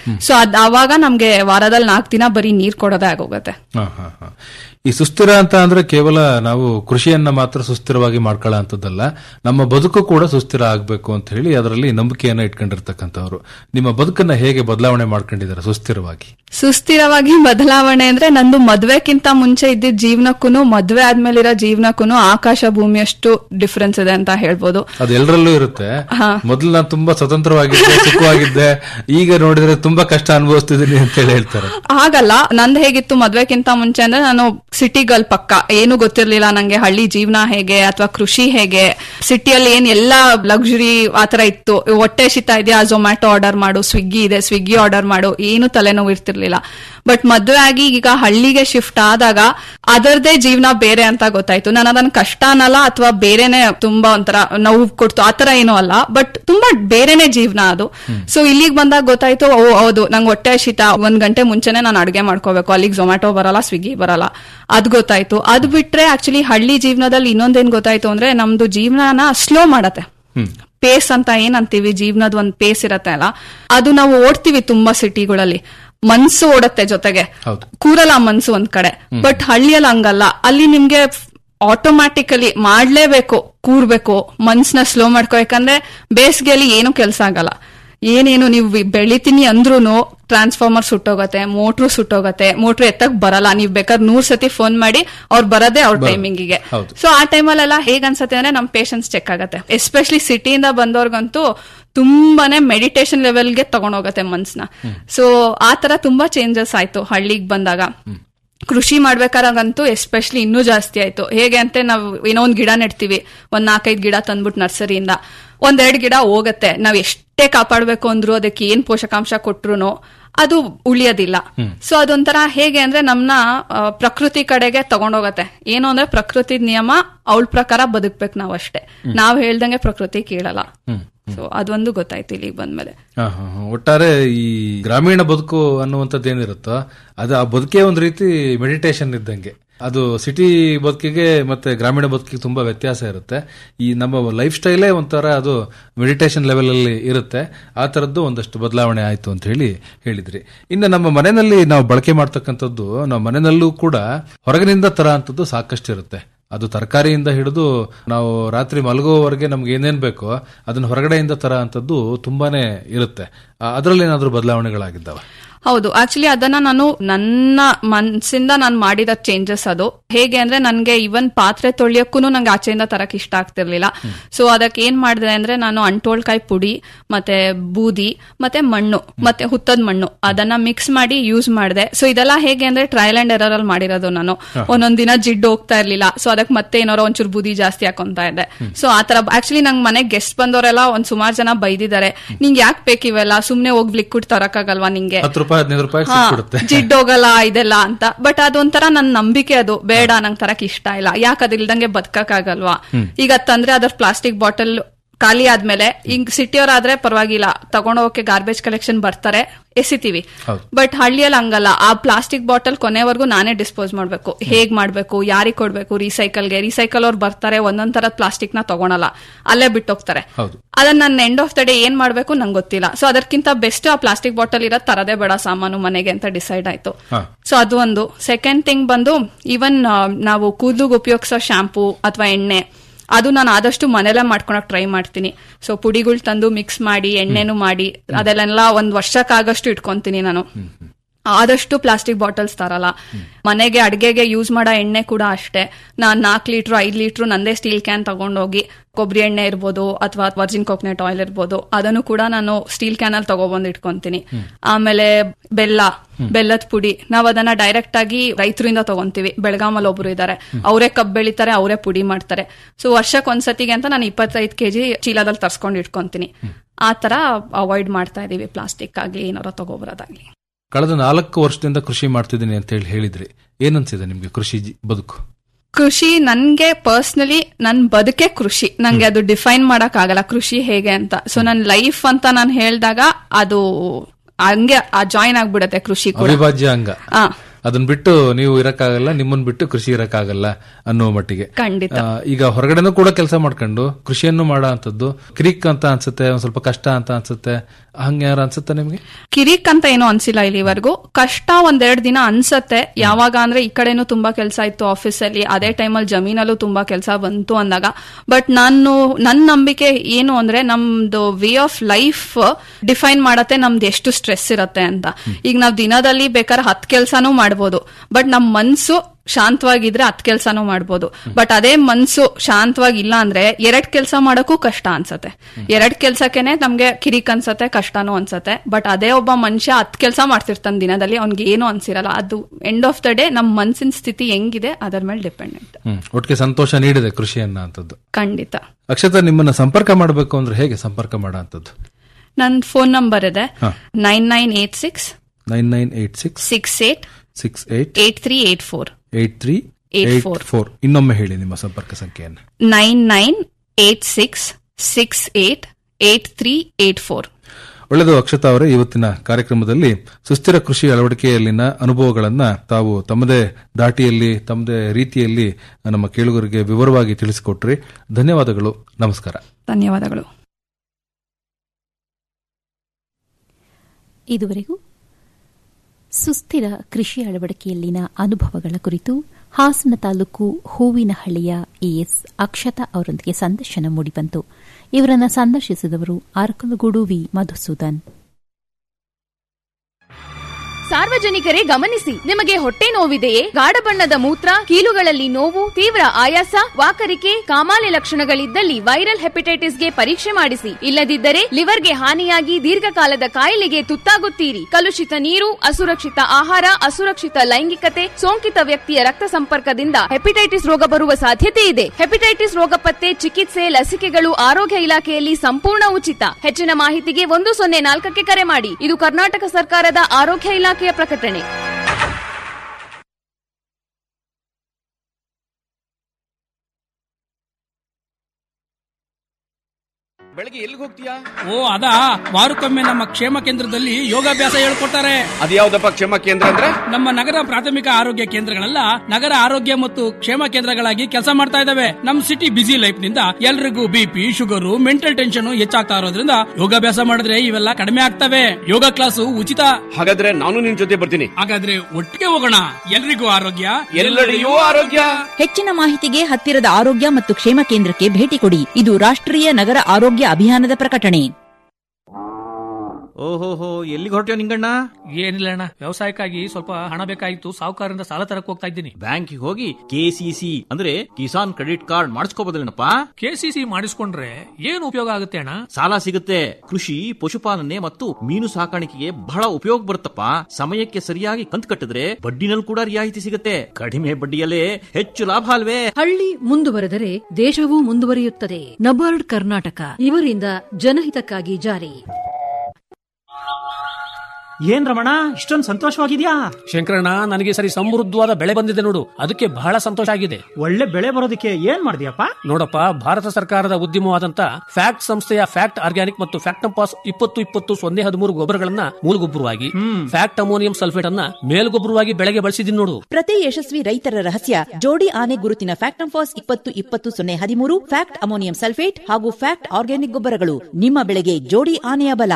ಸೊ ಅದ್ ಅವಾಗ ನಮ್ಗೆ ವಾರದಲ್ಲಿ ನಾಲ್ಕು ದಿನ ಬರೀ ನೀರ್ ಕೊಡೋದೇ ಆಗೋಗತ್ತೆ ಹ, ಹ, ಹ. ಈ ಸುಸ್ಥಿರ ಅಂತ ಅಂದ್ರೆ ಕೇವಲ ನಾವು ಕೃಷಿಯನ್ನ ಮಾತ್ರ ಸುಸ್ಥಿರವಾಗಿ ಮಾಡ್ಕೊಳ್ಳೋ ಅಂತದ್ದಲ್ಲ ನಮ್ಮ ಬದುಕು ಕೂಡ ಸುಸ್ಥಿರ ಆಗ್ಬೇಕು ಅಂತ ಹೇಳಿ ಅದರಲ್ಲಿ ನಂಬಿಕೆಯನ್ನ ಇಟ್ಕೊಂಡಿರ್ತಕ್ಕಂಥವ್ರು ನಿಮ್ಮ ಬದುಕನ್ನ ಹೇಗೆ ಬದಲಾವಣೆ ಮಾಡ್ಕೊಂಡಿದ್ದಾರೆ ಸುಸ್ಥಿರವಾಗಿ ಸುಸ್ಥಿರವಾಗಿ ಬದಲಾವಣೆ ಅಂದ್ರೆ ನಂದು ಮದ್ವೆಕ್ಕಿಂತ ಮುಂಚೆ ಇದ್ದಿದ್ದ ಜೀವನಕ್ಕೂ ಮದ್ವೆ ಆದ್ಮೇಲಿರೋ ಜೀವನಕ್ಕೂ ಆಕಾಶ ಭೂಮಿಯಷ್ಟು ಡಿಫ್ರೆನ್ಸ್ ಇದೆ ಅಂತ ಹೇಳ್ಬೋದು ಅದು ಎಲ್ಲರಲ್ಲೂ ಇರುತ್ತೆ ಹಾ. ಮೊದಲು ನಾನು ತುಂಬಾ ಸ್ವತಂತ್ರವಾಗಿದ್ದೆ ಸುಖವಾಗಿದ್ದೆ ಈಗ ನೋಡಿದ್ರೆ ತುಂಬಾ ಕಷ್ಟ ಅನುಭವಿಸ್ತಿದ್ದೀನಿ ಅಂತ ಹೇಳಿ ಹೇಳ್ತಾರೆ ಹಾಗಲ್ಲ ನಂದ್ ಹೇಗಿತ್ತು ಮದ್ವೆಕ್ಕಿಂತ ಮುಂಚೆ ಅಂದ್ರೆ ನಾನು ಸಿಟಿ ಗರ್ಲ್ ಪಕ್ಕ ಏನು ಗೊತ್ತಿರ್ಲಿಲ್ಲ ನಂಗೆ ಹಳ್ಳಿ ಜೀವನ ಹೇಗೆ ಅಥವಾ ಕೃಷಿ ಹೇಗೆ ಸಿಟಿಯಲ್ಲಿ ಏನ್ ಎಲ್ಲಾ ಲಕ್ಸುರಿ ಆತರ ಇತ್ತು ಹೊಟ್ಟೆ ಶಿತಾ ಇದೆಯಾ ಝೊಮ್ಯಾಟೊ ಆರ್ಡರ್ ಮಾಡು ಸ್ವಿಗ್ಗಿ ಇದೆ ಸ್ವಿಗ್ಗಿ ಆರ್ಡರ್ ಮಾಡು ಏನು ತಲೆನೋವು ಇರ್ತಿರ್ಲಿಲ್ಲ ಬಟ್ ಮದ್ವೆ ಆಗಿ ಈಗ ಹಳ್ಳಿಗೆ ಶಿಫ್ಟ್ ಆದಾಗ ಅದರದೇ ಜೀವನ ಬೇರೆ ಅಂತ ಗೊತ್ತಾಯ್ತು ನಾನು ಅದನ್ನ ಕಷ್ಟ ಅನ್ನಲ್ಲ ಅಥವಾ ಬೇರೆನೆ ತುಂಬಾ ಒಂಥರ ನೋವು ಕೊಡ್ತು ಆತರ ಏನೂ ಅಲ್ಲ ಬಟ್ ತುಂಬಾ ಬೇರೆನೆ ಜೀವನ ಅದು ಸೊ ಇಲ್ಲಿಗೆ ಬಂದಾಗ ಗೊತ್ತಾಯ್ತು ಓ ಹೌದು ನಂಗೆ ಹೊಟ್ಟೆ ಶೀತ ಒಂದ್ ಗಂಟೆ ಮುಂಚೆನೆ ನಾನು ಅಡುಗೆ ಮಾಡ್ಕೋಬೇಕು ಅಲ್ಲಿಗೆ ಝೊಮ್ಯಾಟೊ ಬರಲ್ಲ ಸ್ವಿಗ್ಗಿ ಬರಲ್ಲ ಅದ್ ಗೊತ್ತಾಯ್ತು ಅದ್ ಬಿಟ್ರೆ ಆಕ್ಚುಲಿ ಹಳ್ಳಿ ಜೀವನದಲ್ಲಿ ಇನ್ನೊಂದೇನ್ ಗೊತ್ತಾಯ್ತು ಅಂದ್ರೆ ನಮ್ದು ಜೀವನನ ಸ್ಲೋ ಮಾಡತ್ತೆ ಪೇಸ್ ಅಂತ ಏನ್ ಅಂತೀವಿ ಜೀವನದ ಒಂದ್ ಪೇಸ್ ಇರತ್ತೆ ಅಲ್ಲ ಅದು ನಾವು ಓಡ್ತೀವಿ ತುಂಬಾ ಸಿಟಿಗಳಲ್ಲಿ ಮನ್ಸು ಓಡತ್ತೆ ಜೊತೆಗೆ ಕೂರಲ್ಲ ಮನ್ಸು ಒಂದ್ ಕಡೆ ಬಟ್ ಹಳ್ಳಿಯಲ್ಲಿ ಹಂಗಲ್ಲ ಅಲ್ಲಿ ನಿಮ್ಗೆ ಆಟೋಮ್ಯಾಟಿಕಲಿ ಮಾಡ್ಲೇಬೇಕು ಕೂರ್ಬೇಕು ಮನ್ಸ್ನ ಸ್ಲೋ ಮಾಡ್ಕೋ ಯಾಕಂದ್ರೆ ಬೇಸಿಗೆಯಲ್ಲಿ ಏನು ಕೆಲ್ಸ ಆಗಲ್ಲ ಏನೇನು ನೀವು ವಿ- ಬೆಳಿತೀನಿ ಅಂದ್ರೂನು ಟ್ರಾನ್ಸ್ಫಾರ್ಮರ್ ಸುಟ್ಟೋಗತ್ತೆ ಮೋಟ್ರು ಸುಟ್ಟೋಗತ್ತೆ ಮೋಟ್ರು ಎತ್ತಕ್ ಬರಲ್ಲ ನೀವ್ ಬೇಕಾದ್ರೆ ನೂರ್ ಸತಿ ಫೋನ್ ಮಾಡಿ ಅವ್ರು ಬರದೇ ಅವ್ರ ಬರ- ಟೈಮಿಂಗಿಗೆ ಹೌದು. ಸೊ ಆ ಟೈಮಲ್ಲೆಲ್ಲ ಹೇಗ್ ಅನ್ಸತ್ತೆ ಅಂದ್ರೆ ನಮ್ ಪೇಷನ್ಸ್ ಚೆಕ್ ಆಗತ್ತೆ ಎಸ್ಪೆಷಲಿ ಸಿಟಿಯಿಂದ ಬಂದವ್ರಿಗಂತೂ ತುಂಬಾನೇ ಮೆಡಿಟೇಷನ್ ಲೆವೆಲ್ಗೆ ತಗೊಂಡೋಗತ್ತೆ ಮನ್ಸ್ನ ಸೊ ಆ ತರ ತುಂಬಾ ಚೇಂಜಸ್ ಆಯ್ತು ಹಳ್ಳಿಗ್ ಬಂದಾಗ ಕೃಷಿ ಮಾಡ್ಬೇಕಾರಾಗಂತೂ ಎಸ್ಪೆಷಲಿ ಇನ್ನೂ ಜಾಸ್ತಿ ಆಯ್ತು ಹೇಗೆ ಅಂತ ನಾವು ಏನೋ ಒಂದ್ ಗಿಡ ನೆಡ್ತೀವಿ ಒಂದ್ ನಾಲ್ಕೈದು ಗಿಡ ತಂದ್ಬಿಟ್ಟು ನರ್ಸರಿಯಿಂದ ಒಂದೆರಡು ಗಿಡ ಹೋಗತ್ತೆ ನಾವ್ ಎಷ್ಟೇ ಕಾಪಾಡ್ಬೇಕು ಅಂದ್ರು ಅದಕ್ಕೆ ಏನ್ ಪೋಷಕಾಂಶ ಕೊಟ್ರು ಅದು ಉಳಿಯೋದಿಲ್ಲ ಸೊ ಅದೊಂಥರ ಹೇಗೆ ಅಂದ್ರೆ ನಮ್ನ ಆ, ಪ್ರಕೃತಿ ಕಡೆಗೆ ತಗೊಂಡೋಗತ್ತೆ ಏನು ಅಂದ್ರೆ ಪ್ರಕೃತಿ ನಿಯಮ ಅವಳ ಪ್ರಕಾರ ಬದುಕ್ಬೇಕು ನಾವ್ ಅಷ್ಟೇ ನಾವ್ ಹೇಳ್ದಂಗೆ ಪ್ರಕೃತಿ ಕೇಳಲ್ಲ ಸೊ ಅದೊಂದು ಗೊತ್ತಾಯ್ತು ಇಲ್ಲಿಗೆ ಬಂದ್ಮೇಲೆ ಹ, ಹ, ಹ. ಒಟ್ಟಾರೆ ಈ ಗ್ರಾಮೀಣ ಬದುಕು ಅನ್ನುವಂಥದ್ದು ಏನಿರುತ್ತೋ ಅದು ಆ ಬದುಕೇ ಒಂದು ರೀತಿ ಮೆಡಿಟೇಷನ್ ಇದ್ದಂಗೆ ಅದು ಸಿಟಿ ಬದುಕಿಗೆ ಮತ್ತೆ ಗ್ರಾಮೀಣ ಬದುಕಿಗೆ ತುಂಬಾ ವ್ಯತ್ಯಾಸ ಇರುತ್ತೆ ಈ ನಮ್ಮ ಲೈಫ್ ಸ್ಟೈಲೇ ಒಂಥರ ಅದು ಮೆಡಿಟೇಷನ್ ಲೆವೆಲ್ ಅಲ್ಲಿ ಇರುತ್ತೆ ಆ ತರದ್ದು ಒಂದಷ್ಟು ಬದಲಾವಣೆ ಆಯ್ತು ಅಂತ ಹೇಳಿ ಹೇಳಿದ್ರಿ ಇನ್ನು ನಮ್ಮ ಮನೆಯಲ್ಲಿ ನಾವು ಬಳಕೆ ಮಾಡ್ತಕ್ಕಂಥದ್ದು ನಮ್ಮ ಮನೆಯಲ್ಲೂ ಕೂಡ ಹೊರಗಿನಿಂದ ತರ ಅಂತದ್ದು ಸಾಕಷ್ಟು ಇರುತ್ತೆ ಅದು ತರಕಾರಿಯಿಂದ ಹಿಡಿದು ನಾವು ರಾತ್ರಿ ಮಲಗುವವರೆಗೆ ನಮ್ಗೆ ಏನೇನ್ ಬೇಕೋ ಅದನ್ನ ಹೊರಗಡೆಯಿಂದ ತರ ಅಂತದ್ದು ತುಂಬಾನೇ ಇರುತ್ತೆ ಅದರಲ್ಲಿ ಏನಾದ್ರೂ ಬದಲಾವಣೆಗಳಾಗಿದ್ದಾವೆ ಹೌದು ಆಕ್ಚುಲಿ ಅದನ್ನ ನಾನು ನನ್ನ ಮನ್ಸಿಂದ ನಾನು ಮಾಡಿದ ಚೇಂಜಸ್ ಅದು ಹೇಗೆ ಅಂದ್ರೆ ನನ್ಗೆ ಇವನ್ ಪಾತ್ರೆ ತೊಳಿಯಕ್ಕೂ ನಂಗೆ ಆಚೆಯಿಂದ ತರಕ್ ಇಷ್ಟ ಆಗ್ತಿರ್ಲಿಲ್ಲ ಸೊ ಅದಕ್ಕೆ ಏನ್ ಮಾಡಿದೆ ಅಂದ್ರೆ ನಾನು ಅಂಟೋಳ್ಕಾಯಿ ಪುಡಿ ಮತ್ತೆ ಬೂದಿ ಮತ್ತೆ ಮಣ್ಣು ಮತ್ತೆ ಹುತ್ತದ ಮಣ್ಣು ಅದನ್ನ ಮಿಕ್ಸ್ ಮಾಡಿ ಯೂಸ್ ಮಾಡಿದೆ ಸೊ ಇದೆಲ್ಲ ಹೇಗೆ ಅಂದ್ರೆ ಟ್ರಯಲ್ ಅಂಡ್ ಎರರ್ ಅಲ್ಲಿ ಮಾಡಿರೋದು ನಾನು ಹ. ಒಂದೊಂದ್ ದಿನ ಜಿಡ್ಡು ಹೋಗ್ತಾ ಇರ್ಲಿಲ್ಲ ಸೊ ಅದಕ್ಕೆ ಮತ್ತೆ ಏನಾರೋ ಒಂಚೂರು ಬೂದಿ ಜಾಸ್ತಿ ಹಾಕೊಂತಾ ಇದ್ದೆ ಸೊ ಆತರ ಆಕ್ಚುಲಿ ನಂಗೆ ಮನೆಗೆ ಗೆಸ್ಟ್ ಬಂದವರೆಲ್ಲ ಒಂದ್ ಸುಮಾರು ಜನ ಬೈದಿದ್ದಾರೆ ನಿಂಗೆ ಯಾಕೆ ಬೇಕಿವೆಲ್ಲ ಸುಮ್ನೆ ಹೋಗಿ ಲಿಕ್ವಿಡ್ ತರಕ್ಕಾಗಲ್ವಾ ನಿಂಗೆ ಹತ್ತು ರೂಪಾಯಿ ಹದಿನೈದು ರೂಪಾಯಿ ಹಾ, ಸಿಕ್ಬಿಡುತ್ತೆ ಜಿಡ್ಡು ಹೋಗಲ್ಲ ಇದೆಲ್ಲ ಅಂತ ಬಟ್ ಅದೊಂಥರ ನನ್ ನಂಬಿಕೆ ಅದು ಬೇಡ ನಂಗೆ ತರಕ್ ಇಷ್ಟ ಇಲ್ಲ ಯಾಕೆ ಅದಿಲ್ದಂಗೆ ಬದುಕಕ್ಕಾಗಲ್ವಾ ಹ್ಮ್. ಈಗ ಅದ್ ತಂದ್ರೆ ಅದ್ರ ಪ್ಲಾಸ್ಟಿಕ್ ಬಾಟಲ್ ಖಾಲಿ ಆದ್ಮೇಲೆ ಹಿಂಗ್ ಸಿಟಿಯವರಾದ್ರೆ ಪರವಾಗಿಲ್ಲ ತಗೊಂಡೋಗಕ್ಕೆ ಗಾರ್ಬೇಜ್ ಕಲೆಕ್ಷನ್ ಬರ್ತಾರೆ ಎಸಿತೀವಿ ಹೌದು. ಬಟ್ ಹಳ್ಳಿಯಲ್ಲಿ ಹಂಗಲ್ಲ ಆ ಪ್ಲಾಸ್ಟಿಕ್ ಬಾಟಲ್ ಕೊನೆವರೆಗೂ ನಾನೇ ಡಿಸ್ಪೋಸ್ ಮಾಡ್ಬೇಕು ಹೇಗ್ ಮಾಡ್ಬೇಕು ಯಾರಿಗ್ ಕೊಡ್ಬೇಕು ರೀಸೈಕಲ್ಗೆ ರೀಸೈಕಲ್ ಅವ್ರು ಬರ್ತಾರೆ ಒಂದೊಂದ್ ತರದ್ ಪ್ಲಾಸ್ಟಿಕ್ ನ ತಗೊಳಲ್ಲ ಅಲ್ಲೇ ಬಿಟ್ಟೋಗ್ತಾರೆ ಹೌದು ಅದನ್ನ ನನ್ನ ಎಂಡ್ ಆಫ್ ದ ಡೇ ಏನ್ ಮಾಡ್ಬೇಕು ನಂಗೆ ಗೊತ್ತಿಲ್ಲ ಸೊ ಅದಕ್ಕಿಂತ ಬೆಸ್ಟ್ ಆ ಪ್ಲಾಸ್ಟಿಕ್ ಬಾಟಲ್ ಇರೋದ್ ತರದೇ ಬೇಡ ಸಾಮಾನು ಮನೆಗೆ ಅಂತ ಡಿಸೈಡ್ ಆಯ್ತು ಹಾ. ಸೊ ಅದು ಒಂದು ಸೆಕೆಂಡ್ ಥಿಂಗ್ ಬಂದು ಈವನ್ ನಾವು ಕೂದಲಿಗೆ ಉಪಯೋಗಿಸೋ ಶಾಂಪೂ ಅಥವಾ ಎಣ್ಣೆ ಅದು ನಾನು ಆದಷ್ಟು ಮನೆಯಲ್ಲೇ ಮಾಡ್ಕೊಳಕ್ ಟ್ರೈ ಮಾಡ್ತೀನಿ ಸೊ ಪುಡಿಗಳು ತಂದು ಮಿಕ್ಸ್ ಮಾಡಿ ಎಣ್ಣೆನು ಮಾಡಿ ಅದೆಲ್ಲ ಒಂದ್ ವರ್ಷಕ್ಕಾಗಷ್ಟು ಇಟ್ಕೊಂತೀನಿ ನಾನು ಆದಷ್ಟು ಪ್ಲಾಸ್ಟಿಕ್ ಬಾಟಲ್ಸ್ ತರಲ್ಲ ಮನೆಗೆ ಅಡ್ಗೆಗೆ ಯೂಸ್ ಮಾಡೋ ಎಣ್ಣೆ ಕೂಡ ಅಷ್ಟೇ ನಾನ್ ನಾಲ್ಕು ಲೀಟ್ರು ಐದ್ ಲೀಟ್ರು ನಂದೇ ಸ್ಟೀಲ್ ಕ್ಯಾನ್ ತಗೊಂಡೋಗಿ ಕೊಬ್ಬರಿ ಎಣ್ಣೆ ಇರ್ಬೋದು ಅಥವಾ ವರ್ಜಿನ್ ಕೋಕೋನಟ್ ಆಯಿಲ್ ಇರ್ಬೋದು ಅದನ್ನು ಕೂಡ ನಾನು ಸ್ಟೀಲ್ ಕ್ಯಾನ್ ಅಲ್ಲಿ ತಗೊಬಂದು ಇಟ್ಕೊಂತೀನಿ ಆಮೇಲೆ ಬೆಲ್ಲ ಬೆಲ್ಲದ ಪುಡಿ ನಾವ್ ಅದನ್ನ ಡೈರೆಕ್ಟ್ ಆಗಿ ರೈತರಿಂದ ತಗೊಂತೀವಿ ಬೆಳಗಾಮಲ್ಲಿ ಒಬ್ರು ಇದಾರೆ ಅವರೇ ಕಬ್ಬು ಬೆಳಿತಾರೆ ಅವರೇ ಪುಡಿ ಮಾಡ್ತಾರೆ ಸೊ ವರ್ಷಕ್ಕೆ ಒಂದ್ಸತಿಗೆ ಅಂತ ನಾನು ಇಪ್ಪತ್ತೈದು ಕೆಜಿ ಚೀಲದಲ್ಲಿ ತರ್ಸ್ಕೊಂಡು ಇಟ್ಕೊಂತೀನಿ ಆ ತರ ಅವಾಯ್ಡ್ ಮಾಡ್ತಾ ಇದೀವಿ ಪ್ಲಾಸ್ಟಿಕ್ ಆಗ್ಲಿ ಏನಾರ ತಗೋಬರೋದಾಗ್ಲಿ ಕಳೆದ ನಾಲ್ಕು ವರ್ಷದಿಂದ ಕೃಷಿ ಮಾಡ್ತಿದ್ದೀನಿ ಅಂತ ಹೇಳಿ ಹೇಳಿದ್ರಿ ಏನನ್ಸಿದೆ ನಿಮ್ಗೆ ಕೃಷಿ ಜಿ- ಬದುಕು ಕೃಷಿ ನನ್ಗೆ ಪರ್ಸನಲಿ ನನ್ ಬದುಕೆ ಕೃಷಿ ನಂಗೆ ಅದು ಡಿಫೈನ್ ಮಾಡಕ್ ಆಗಲ್ಲ ಕೃಷಿ ಹೇಗೆ ಅಂತ ಸೊ ನನ್ ಲೈಫ್ ಅಂತ ನಾನು ಹೇಳ್ದಾಗ ಅದು ಹಂಗೆ ಜಾಯಿನ್ ಆಗ್ಬಿಡತ್ತೆ ಕೃಷಿ ಕೂಡ ಅವಿಭಾಜ್ಯ ಅಂಗ ಆ, ಅದನ್ನ ಬಿಟ್ಟು ನೀವು ಇರಕ್ಕಾಗಲ್ಲ ನಿಮ್ಮನ್ನ ಬಿಟ್ಟು ಕೃಷಿ ಇರಕ್ಕಾಗಲ್ಲ ಅನ್ನೋ ಮಟ್ಟಿಗೆ ಖಂಡಿತ. ಆ, ಈಗ ಹೊರಗಡೆನೂ ಕೂಡ ಕೆಲಸ ಮಾಡ್ಕೊಂಡು ಕೃಷಿಯನ್ನು ಮಾಡೋ ಅಂತದ್ದು ಕ್ರಿಕ್ ಅಂತ ಅನ್ಸುತ್ತೆ ಒಂದ್ ಸ್ವಲ್ಪ ಕಷ್ಟ ಅಂತ ಅನ್ಸುತ್ತೆ ಹಂಗ ಯಾರು ಅನ್ಸುತ್ತೆ ನಿಮ್ಗೆ ಕಿರಿಕ್ ಅಂತ ಏನೂ ಅನ್ಸಿಲ್ಲ ಇಲ್ಲಿವರೆಗೂ ಕಷ್ಟ ಒಂದೆರಡು ದಿನ ಅನ್ಸತ್ತೆ ಯಾವಾಗ ಅಂದ್ರೆ ಈ ಕಡೆನೂ ತುಂಬಾ ಕೆಲಸ ಇತ್ತು ಆಫೀಸಲ್ಲಿ ಅದೇ ಟೈಮಲ್ಲಿ ಜಮೀನಲ್ಲೂ ತುಂಬಾ ಕೆಲಸ ಬಂತು ಅಂದಾಗ ಬಟ್ ನಾನು ನನ್ನ ನಂಬಿಕೆ ಏನು ಅಂದ್ರೆ ನಮ್ದು ವೇ ಆಫ್ ಲೈಫ್ ಡಿಫೈನ್ ಮಾಡತ್ತೆ ನಮ್ದು ಎಷ್ಟು ಸ್ಟ್ರೆಸ್ ಇರತ್ತೆ ಅಂತ ಈಗ ನಾವ್ ದಿನದಲ್ಲಿ ಬೇಕಾದ್ರೆ ಹತ್ ಕೆಲ್ಸಾನೂ ಮಾಡ್ಬೋದು ಬಟ್ ನಮ್ ಮನ್ಸು ಶಾಂತವಾಗಿದ್ರೆ ಹತ್ ಕೆಲ್ಸಾನೂ ಮಾಡ್ಬೋದು ಬಟ್ ಅದೇ ಮನ್ಸು ಶಾಂತವಾಗಿಲ್ಲ ಅಂದ್ರೆ ಎರಡ್ ಕೆಲ್ಸ ಮಾಡೋಕ್ಕೂ ಕಷ್ಟ ಅನ್ಸತ್ತೆ ಎರಡ್ ಕೆಲ್ಸಕ್ಕೆನೆ ನಮ್ಗೆ ಕಿರಿಕ್ ಅನ್ಸತ್ತೆ ಕಷ್ಟನೂ ಅನ್ಸತ್ತೆ ಬಟ್ ಅದೇ ಒಬ್ಬ ಮನುಷ್ಯ ಹತ್ ಕೆಲ್ಸ ಮಾಡ್ತಿರ್ತಾನೆ ದಿನದಲ್ಲಿ ಅವ್ನಿಗೆ ಏನು ಅನ್ಸಿರಲ್ಲ ಅದು ಎಂಡ್ ಆಫ್ ದ ಡೇ ನಮ್ ಮನ್ಸಿನ ಸ್ಥಿತಿ ಹೆಂಗಿದೆ ಅದರ ಮೇಲೆ ಡಿಪೆಂಡೆಂಟ್ ಹ್ಮ್ ಒಟ್ಟಿಗೆ ಸಂತೋಷ ನೀಡಿದೆ ಕೃಷಿಯನ್ನ ಅಂತದ್ದು ಖಂಡಿತ ಅಕ್ಷತಾ ನಿಮ್ಮನ್ನ ಸಂಪರ್ಕ ಮಾಡಬೇಕು ಅಂದ್ರೆ ಹೇಗೆ ಸಂಪರ್ಕ ಮಾಡೋ ಅಂತದ್ದು ನನ್ ಫೋನ್ ನಂಬರ್ ಇದೆ ಹಾ. Nine nine eight six nine nine eight six six eight six eight eight three eight four eight three Eight eight four. Four ಇನ್ನೊಮ್ಮೆ ಹೇಳಿ ನಿಮ್ಮ ಸಂಪರ್ಕ ಸಂಖ್ಯೆಯನ್ನು nine nine eight six six eight eight three eight four ಒಳ್ಳೆಯದು ಅಕ್ಷತಾ ಅವರೇ ಇವತ್ತಿನ ಕಾರ್ಯಕ್ರಮದಲ್ಲಿ ಸುಸ್ಥಿರ ಕೃಷಿ ಅಳವಡಿಕೆಯಲ್ಲಿನ ಅನುಭವಗಳನ್ನ ತಾವು ತಮ್ಮದೇ ದಾಟಿಯಲ್ಲಿ ತಮ್ಮದೇ ರೀತಿಯಲ್ಲಿ ನಮ್ಮ ಕೇಳುಗರಿಗೆ ವಿವರವಾಗಿ ತಿಳಿಸಿಕೊಟ್ರಿ ಧನ್ಯವಾದಗಳು ನಮಸ್ಕಾರ ಧನ್ಯವಾದಗಳು ಇದುವರೆಗೂ ಸುಸ್ಥಿರ ಕೃಷಿ ಅಳವಡಿಕೆಯಲ್ಲಿನ ಅನುಭವಗಳ ಕುರಿತು ಹಾಸನ ತಾಲೂಕು ಹೂವಿನಹಳ್ಳಿಯ ಎಎಸ್ ಅಕ್ಷತಾ ಅವರೊಂದಿಗೆ ಸಂದರ್ಶನ ಮೂಡಿಬಂತು ಇವರನ್ನು ಸಂದರ್ಶಿಸಿದವರು ಅರಕಲಗೂಡು ವಿ ಮಧುಸೂದನ್ ಸಾರ್ವಜನಿಕರೇ ಗಮನಿಸಿ ನಿಮಗೆ ಹೊಟ್ಟೆ ನೋವಿದೆಯೇ ಗಾಢ ಬಣ್ಣದ ಮೂತ್ರ ಕೀಲುಗಳಲ್ಲಿ ನೋವು ತೀವ್ರ ಆಯಾಸ ವಾಕರಿಕೆ ಕಾಮಾಲೆ ಲಕ್ಷಣಗಳಿದ್ದಲ್ಲಿ ವೈರಲ್ ಹೆಪಟೈಟಿಸ್ಗೆ ಪರೀಕ್ಷೆ ಮಾಡಿಸಿ ಇಲ್ಲದಿದ್ದರೆ ಲಿವರ್ಗೆ ಹಾನಿಯಾಗಿ ದೀರ್ಘಕಾಲದ ಕಾಯಿಲೆಗೆ ತುತ್ತಾಗುತ್ತೀರಿ ಕಲುಷಿತ ನೀರು ಅಸುರಕ್ಷಿತ ಆಹಾರ ಅಸುರಕ್ಷಿತ ಲೈಂಗಿಕತೆ ಸೋಂಕಿತ ವ್ಯಕ್ತಿಯ ರಕ್ತ ಸಂಪರ್ಕದಿಂದ ಹೆಪಟೈಟಿಸ್ ರೋಗ ಬರುವ ಸಾಧ್ಯತೆ ಇದೆ ಹೆಪಟೈಟಿಸ್ ರೋಗ ಪತ್ತೆ ಚಿಕಿತ್ಸೆ ಲಸಿಕೆಗಳು ಆರೋಗ್ಯ ಇಲಾಖೆಯಲ್ಲಿ ಸಂಪೂರ್ಣ ಉಚಿತ ಹೆಚ್ಚಿನ ಮಾಹಿತಿಗೆ ಒಂದು ಸೊನ್ನೆ ನಾಲ್ಕಕ್ಕೆ ಕರೆ ಮಾಡಿ ಇದು ಕರ್ನಾಟಕ ಸರ್ಕಾರದ ಆರೋಗ್ಯ ಇಲಾಖೆಯ ಪ್ರಕಟಣೆ ಬೆಳಗ್ಗೆ ಎಲ್ಲಿಗೆ ಹೋಗ್ತೀಯಾ ಓ ಅದಾ ವಾರಕ್ಕೊಮ್ಮೆ ನಮ್ಮ ಕ್ಷೇಮ ಕೇಂದ್ರದಲ್ಲಿ ಯೋಗಾಭ್ಯಾಸ ಹೇಳ್ಕೊಡ್ತಾರೆ ಅದ್ಯಾವ್ದಪ್ಪ ಕ್ಷೇಮ ಕೇಂದ್ರ ಅಂದ್ರೆ ನಮ್ಮ ನಗರ ಪ್ರಾಥಮಿಕ ಆರೋಗ್ಯ ಕೇಂದ್ರಗಳೆಲ್ಲ ನಗರ ಆರೋಗ್ಯ ಮತ್ತು ಕ್ಷೇಮ ಕೇಂದ್ರಗಳಾಗಿ ಕೆಲಸ ಮಾಡ್ತಾ ಇದಾವೆ ನಮ್ ಸಿಟಿ ಬಿಸಿ ಲೈಫ್ ನಿಂದ ಎಲ್ರಿಗೂ ಬಿಪಿ ಶುಗರ್ ಮೆಂಟಲ್ ಟೆನ್ಷನ್ ಹೆಚ್ಚಾಗ್ತಾ ಇರೋದ್ರಿಂದ ಯೋಗಾಭ್ಯಾಸ ಮಾಡಿದ್ರೆ ಇವೆಲ್ಲ ಕಡಿಮೆ ಆಗ್ತವೆ ಯೋಗ ಕ್ಲಾಸು ಉಚಿತ ಹಾಗಾದ್ರೆ ನಾನು ನಿನ್ ಜೊತೆ ಬರ್ತೀನಿ ಹಾಗಾದ್ರೆ ಒಟ್ಟಿಗೆ ಹೋಗೋಣ ಎಲ್ರಿಗೂ ಆರೋಗ್ಯ ಎಲ್ಲೆಡೆಯೂ ಆರೋಗ್ಯ ಹೆಚ್ಚಿನ ಮಾಹಿತಿಗೆ ಹತ್ತಿರದ ಆರೋಗ್ಯ ಮತ್ತು ಕ್ಷೇಮ ಕೇಂದ್ರಕ್ಕೆ ಭೇಟಿ ಕೊಡಿ ಇದು ರಾಷ್ಟ್ರೀಯ ನಗರ ಆರೋಗ್ಯ ಅಭಿಯಾನದ ಪ್ರಕಟಣೆ ಓಹೋಹೋ ಎಲ್ಲಿಗೆ ಹೊರಟ್ಯೋ ನಿಂಗಣ್ಣ ಏನಿಲ್ಲ ಅಣ್ಣ ವ್ಯವಸಾಯಕ್ಕಾಗಿ ಸ್ವಲ್ಪ ಹಣ ಬೇಕಾಗಿತ್ತು ಸಾಹುಕಾರರಿಂದ ಸಾಲ ತರಕ್ ಹೋಗ್ತಾ ಇದ್ದೀನಿ ಬ್ಯಾಂಕಿಗೆ ಹೋಗಿ ಕೆಸಿಸಿ ಅಂದ್ರೆ ಕಿಸಾನ್ ಕ್ರೆಡಿಟ್ ಕಾರ್ಡ್ ಮಾಡಿಸ್ಕೋಬೋದಲ್ಲೇನಪ್ಪ ಕೆಸಿಸಿ ಮಾಡಿಸ್ಕೊಂಡ್ರೆ ಏನು ಉಪಯೋಗ ಆಗುತ್ತೆ ಅಣ್ಣ ಸಾಲ ಸಿಗುತ್ತೆ ಕೃಷಿ ಪಶುಪಾಲನೆ ಮತ್ತು ಮೀನು ಸಾಕಾಣಿಕೆಗೆ ಬಹಳ ಉಪಯೋಗ ಬರುತ್ತಪ್ಪ ಸಮಯಕ್ಕೆ ಸರಿಯಾಗಿ ಕಂತು ಕಟ್ಟಿದ್ರೆ ಬಡ್ಡಿನಲ್ಲಿ ಕೂಡ ರಿಯಾಯಿತಿ ಸಿಗುತ್ತೆ ಕಡಿಮೆ ಬಡ್ಡಿಯಲ್ಲೇ ಹೆಚ್ಚು ಲಾಭ ಅಲ್ವೇ ಹಳ್ಳಿ ಮುಂದುವರೆದರೆ ದೇಶವೂ ಮುಂದುವರಿಯುತ್ತದೆ ನಬಾರ್ಡ್ ಕರ್ನಾಟಕ ಇವರಿಂದ ಜನಹಿತಕ್ಕಾಗಿ ಜಾರಿ ಏನ್ ರಮಣ ಇಷ್ಟೊಂದು ಸಂತೋಷವಾಗಿದ್ಯಾ ಶಂಕರಣ್ಣ ನನಗೆ ಸರಿ ಸಮೃದ್ಧವಾದ ಬೆಳೆ ಬಂದಿದೆ ನೋಡು ಅದಕ್ಕೆ ಬಹಳ ಸಂತೋಷ ಆಗಿದೆ ಒಳ್ಳೆ ಬೆಳೆ ಬರೋದಕ್ಕೆ ಏನ್ ಮಾಡಿದ್ಯಪ್ಪ ನೋಡಪ್ಪ ಭಾರತ ಸರ್ಕಾರದ ಉದ್ಯಮವಾದಂತ ಫ್ಯಾಕ್ಟ್ ಸಂಸ್ಥೆಯ ಫ್ಯಾಕ್ಟ್ ಆರ್ಗ್ಯಾನಿಕ್ ಮತ್ತು ಫ್ಯಾಕ್ಟಂಪಾಸ್ ಇಪ್ಪತ್ತು ಇಪ್ಪತ್ತು ಸೊನ್ನೆ ಹದಿಮೂರು ಗೊಬ್ಬರಗಳನ್ನ ಮೂಲಗೊಬ್ಬರವಾಗಿ ಫ್ಯಾಕ್ಟ್ ಅಮೋನಿಯಂ ಸಲ್ಫೇಟ್ ಅನ್ನ ಮೇಲ್ಗೊಬ್ಬರವಾಗಿ ಬೆಳೆಗೆ ಬಳಸಿದೀನಿ ನೋಡು ಪ್ರತಿ ಯಶಸ್ವಿ ರೈತರ ರಹಸ್ಯ ಜೋಡಿ ಆನೆ ಗುರುತಿನ ಫ್ಯಾಕ್ಟಂಫಾಸ್ ಇಪ್ಪತ್ತು ಇಪ್ಪತ್ತು ಸೊನ್ನೆ ಹದಿಮೂರು ಫ್ಯಾಕ್ಟ್ ಅಮೋನಿಯಂ ಸಲ್ಫೇಟ್ ಹಾಗೂ ಫ್ಯಾಕ್ಟ್ ಆರ್ಗ್ಯಾನಿಕ್ ಗೊಬ್ಬರಗಳು ನಿಮ್ಮ ಬೆಳೆಗೆ ಜೋಡಿ ಆನೆಯ ಬಲ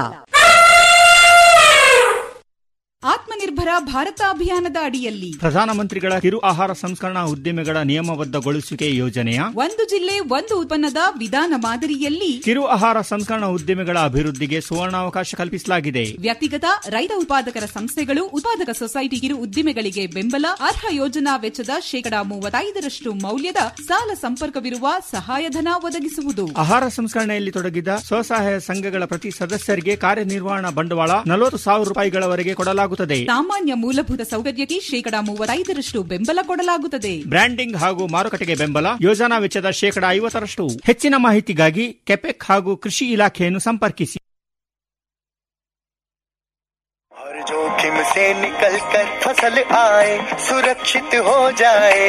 ಆತ್ಮನಿರ್ಭರ ಭಾರತ ಅಭಿಯಾನದ ಅಡಿಯಲ್ಲಿ ಪ್ರಧಾನಮಂತ್ರಿಗಳ ಕಿರು ಆಹಾರ ಸಂಸ್ಕರಣಾ ಉದ್ದಿಮೆಗಳ ನಿಯಮಬದ್ಧಗೊಳಿಸುವಿಕೆ ಯೋಜನೆಯ ಒಂದು ಜಿಲ್ಲೆ ಒಂದು ಉತ್ಪನ್ನದ ವಿಧಾನ ಮಾದರಿಯಲ್ಲಿ ಕಿರು ಆಹಾರ ಸಂಸ್ಕರಣಾ ಉದ್ದಿಮೆಗಳ ಅಭಿವೃದ್ಧಿಗೆ ಸುವರ್ಣಾವಕಾಶ ಕಲ್ಪಿಸಲಾಗಿದೆ ವ್ಯಕ್ತಿಗತ ರೈತ ಉತ್ಪಾದಕರ ಸಂಸ್ಥೆಗಳು ಉತ್ಪಾದಕ ಸೊಸೈಟಿ ಕಿರು ಉದ್ದಿಮೆಗಳಿಗೆ ಬೆಂಬಲ ಅರ್ಹ ಯೋಜನಾ ವೆಚ್ಚದ ಶೇಕಡಾ ಮೂವತ್ತೈದರಷ್ಟು ಮೌಲ್ಯದ ಸಾಲ ಸಂಪರ್ಕವಿರುವ ಸಹಾಯಧನ ಒದಗಿಸುವುದು ಆಹಾರ ಸಂಸ್ಕರಣೆಯಲ್ಲಿ ತೊಡಗಿದ ಸ್ವಸಹಾಯ ಸಂಘಗಳ ಪ್ರತಿ ಸದಸ್ಯರಿಗೆ ಕಾರ್ಯನಿರ್ವಹಣಾ ಬಂಡವಾಳ ನಲವತ್ತು ಸಾವಿರ ರೂಪಾಯಿಗಳವರೆಗೆ ಕೊಡಲಾಗುತ್ತದೆ ಸಾಮಾನ್ಯ ಮೂಲಭೂತ ಸೌಕರ್ಯಕ್ಕೆ ಶೇಕಡಾ ಮೂವತ್ತೈದರಷ್ಟು ಬೆಂಬಲ ಕೊಡಲಾಗುತ್ತದೆ ಬ್ರ್ಯಾಂಡಿಂಗ್ ಹಾಗೂ ಮಾರುಕಟ್ಟೆಗೆ ಬೆಂಬಲ ಯೋಜನಾ ವೆಚ್ಚದ ಶೇಕಡಾ ಐವತ್ತರಷ್ಟು ಹೆಚ್ಚಿನ ಮಾಹಿತಿಗಾಗಿ ಕೆಪೆಕ್ ಹಾಗೂ ಕೃಷಿ ಇಲಾಖೆಯನ್ನು ಸಂಪರ್ಕಿಸಿ हर जोखिम से निकल कर फसल आए सुरक्षित हो जाए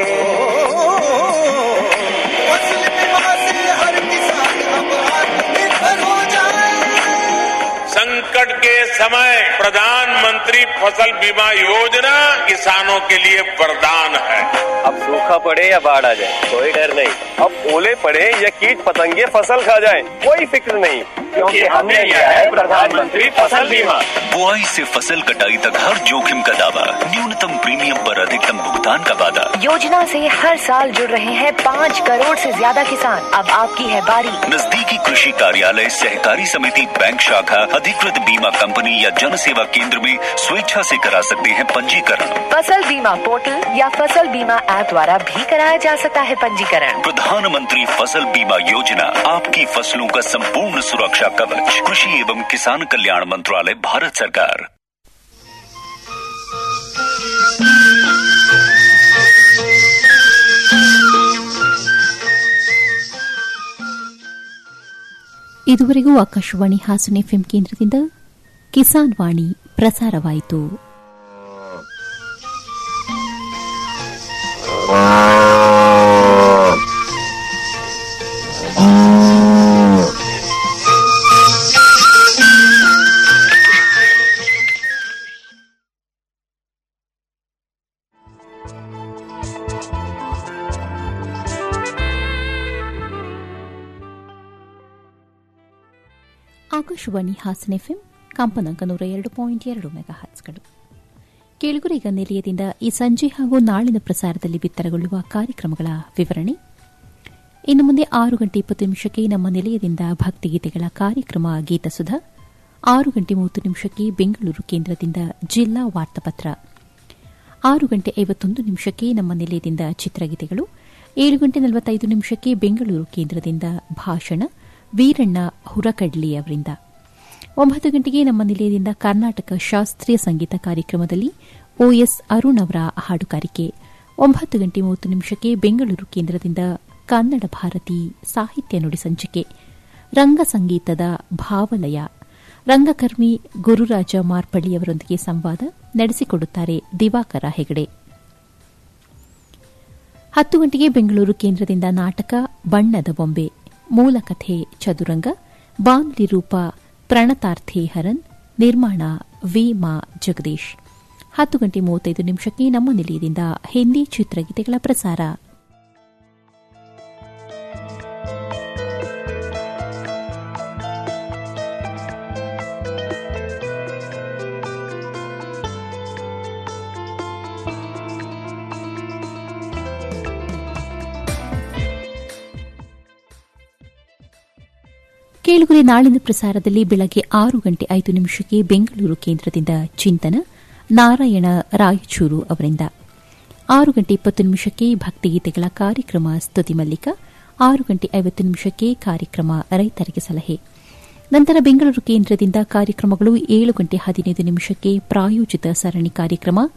फसल बीमा से हर किसान अब आत्मनिर्भर हो जाए संकट संकट के समय प्रधानमंत्री फसल बीमा योजना किसानों के लिए वरदान है अब सूखा पड़े या बाढ़ आ जाए कोई डर नहीं अब ओले पड़े या कीट पतंगे फसल खा जाए कोई फिक्र नहीं क्योंकि हमने लिया है प्रधानमंत्री फसल बीमा बुआई से फसल कटाई तक हर जोखिम का दावा न्यूनतम प्रीमियम पर अधिकतम भुगतान का वादा योजना से हर साल जुड़ रहे हैं पाँच करोड़ से ज्यादा किसान अब आपकी है बारी नजदीकी कृषि कार्यालय सहकारी समिति बैंक शाखा अधिकृत बीमा कंपनी या जन सेवा केंद्र में स्वेच्छा से करा सकते हैं पंजीकरण फसल बीमा पोर्टल या फसल बीमा ऐप द्वारा भी कराया जा सकता है पंजीकरण प्रधानमंत्री फसल बीमा योजना आपकी फसलों का संपूर्ण सुरक्षा कवच कृषि एवं किसान कल्याण मंत्रालय भारत सरकार ಇದುವರೆಗೂ ಆಕಾಶವಾಣಿ ಹಾಸನ ಎಫ್ಎಂ ಕೇಂದ್ರದಿಂದ ಕಿಸಾನ್ ವಾಣಿ ಪ್ರಸಾರವಾಯಿತು ಆಕಾಶವಾಣಿ ಹಾಸನ ಎಫ್ಎಂ ಕಂಪನಾಂಕ ನೂರ ಎರಡು ಪಾಯಿಂಟ್ ಎರಡು ಮೆಗಾ ಹರ್ಟ್ಸ್ಗಳು ಕೇಳುಗರೀಗ ನಿಲಯದಿಂದ ಈ ಸಂಜೆ ಹಾಗೂ ನಾಳಿನ ಪ್ರಸಾರದಲ್ಲಿ ಬಿತ್ತರಗೊಳ್ಳುವ ಕಾರ್ಯಕ್ರಮಗಳ ವಿವರಣೆ ಇನ್ನು ಮುಂದೆ ಆರು ಗಂಟೆ ಇಪ್ಪತ್ತು ನಿಮಿಷಕ್ಕೆ ನಮ್ಮ ನಿಲಯದಿಂದ ಭಕ್ತಿಗೀತೆಗಳ ಕಾರ್ಯಕ್ರಮ ಗೀತಸುಧಾ ಆರು ಗಂಟೆ ಮೂವತ್ತು ನಿಮಿಷಕ್ಕೆ ಬೆಂಗಳೂರು ಕೇಂದ್ರದಿಂದ ಜಿಲ್ಲಾ ವಾರ್ತಾಪತ್ರ ಆರು ಗಂಟೆ ಐವತ್ತೊಂದು ನಿಮಿಷಕ್ಕೆ ನಮ್ಮ ನಿಲಯದಿಂದ ಚಿತ್ರಗೀತೆಗಳು ಏಳು ಗಂಟೆ ನಲವತ್ತೈದು ನಿಮಿಷಕ್ಕೆ ಬೆಂಗಳೂರು ಕೇಂದ್ರದಿಂದ ಭಾಷಣ ವೀರಣ್ಣ ಹುರಕಡ್ಲಿ ಅವರಿಂದ ಒಂಬತ್ತು ಗಂಟೆಗೆ ನಮ್ಮ ನಿಲಯದಿಂದ ಕರ್ನಾಟಕ ಶಾಸ್ತ್ರೀಯ ಸಂಗೀತ ಕಾರ್ಯಕ್ರಮದಲ್ಲಿ ಓಎಸ್ ಅರುಣ್ ಅವರ ಹಾಡುಗಾರಿಕೆ ಒಂಬತ್ತು ಗಂಟೆ ಮೂವತ್ತು ನಿಮಿಷಕ್ಕೆ ಬೆಂಗಳೂರು ಕೇಂದ್ರದಿಂದ ಕನ್ನಡ ಭಾರತಿ ಸಾಹಿತ್ಯ ನುಡಿ ಸಂಚಿಕೆ ರಂಗ ಸಂಗೀತದ ಭಾವಲಯ ರಂಗಕರ್ಮಿ ಗುರುರಾಜ ಮಾರ್ಪಳ್ಳಿಯವರೊಂದಿಗೆ ಸಂವಾದ ನಡೆಸಿಕೊಡುತ್ತಾರೆ ದಿವಾಕರ ಹೆಗಡೆ ಹತ್ತು ಗಂಟೆಗೆ ಬೆಂಗಳೂರು ಕೇಂದ್ರದಿಂದ ನಾಟಕ ಬಣ್ಣದ ಬೊಂಬೆ ಮೂಲಕಥೆ ಚದುರಂಗ ಬಾನುಲಿ ರೂಪ ಪ್ರಣತಾರ್ಥಿ ಹರನ್ ನಿರ್ಮಾಣ ವಿ ಮಾ ಜಗದೀಶ್ ಹತ್ತು ಗಂಟೆ ಮೂವತ್ತೈದು ನಿಮಿಷಕ್ಕೆ ನಮ್ಮ ನಿಲಯದಿಂದ ಹಿಂದಿ ಚಿತ್ರಗೀತೆಗಳ ಪ್ರಸಾರ ಕೇಳುಗರೆ ನಾಳಿನ ಪ್ರಸಾರದಲ್ಲಿ ಬೆಳಗ್ಗೆ ಆರು ಗಂಟೆ ಐದು ನಿಮಿಷಕ್ಕೆ ಬೆಂಗಳೂರು ಕೇಂದ್ರದಿಂದ ಚಿಂತನ ನಾರಾಯಣ ರಾಯಚೂರು ಅವರಿಂದ ಆರು ಗಂಟೆ ಇಪ್ಪತ್ತು ನಿಮಿಷಕ್ಕೆ ಭಕ್ತಿಗೀತೆಗಳ ಕಾರ್ಯಕ್ರಮ ಸ್ತುತಿ ಮಲ್ಲಿಕ ಆರು ಗಂಟೆ ಐವತ್ತು ನಿಮಿಷಕ್ಕೆ ಕಾರ್ಯಕ್ರಮ ರೈತರಿಗೆ ಸಲಹೆ ನಂತರ ಬೆಂಗಳೂರು ಕೇಂದ್ರದಿಂದ ಕಾರ್ಯಕ್ರಮಗಳು ಏಳು ಗಂಟೆ ಹದಿನೈದು ನಿಮಿಷಕ್ಕೆ ಪ್ರಾಯೋಜಿತ ಸರಣಿ ಕಾರ್ಯಕ್ರಮ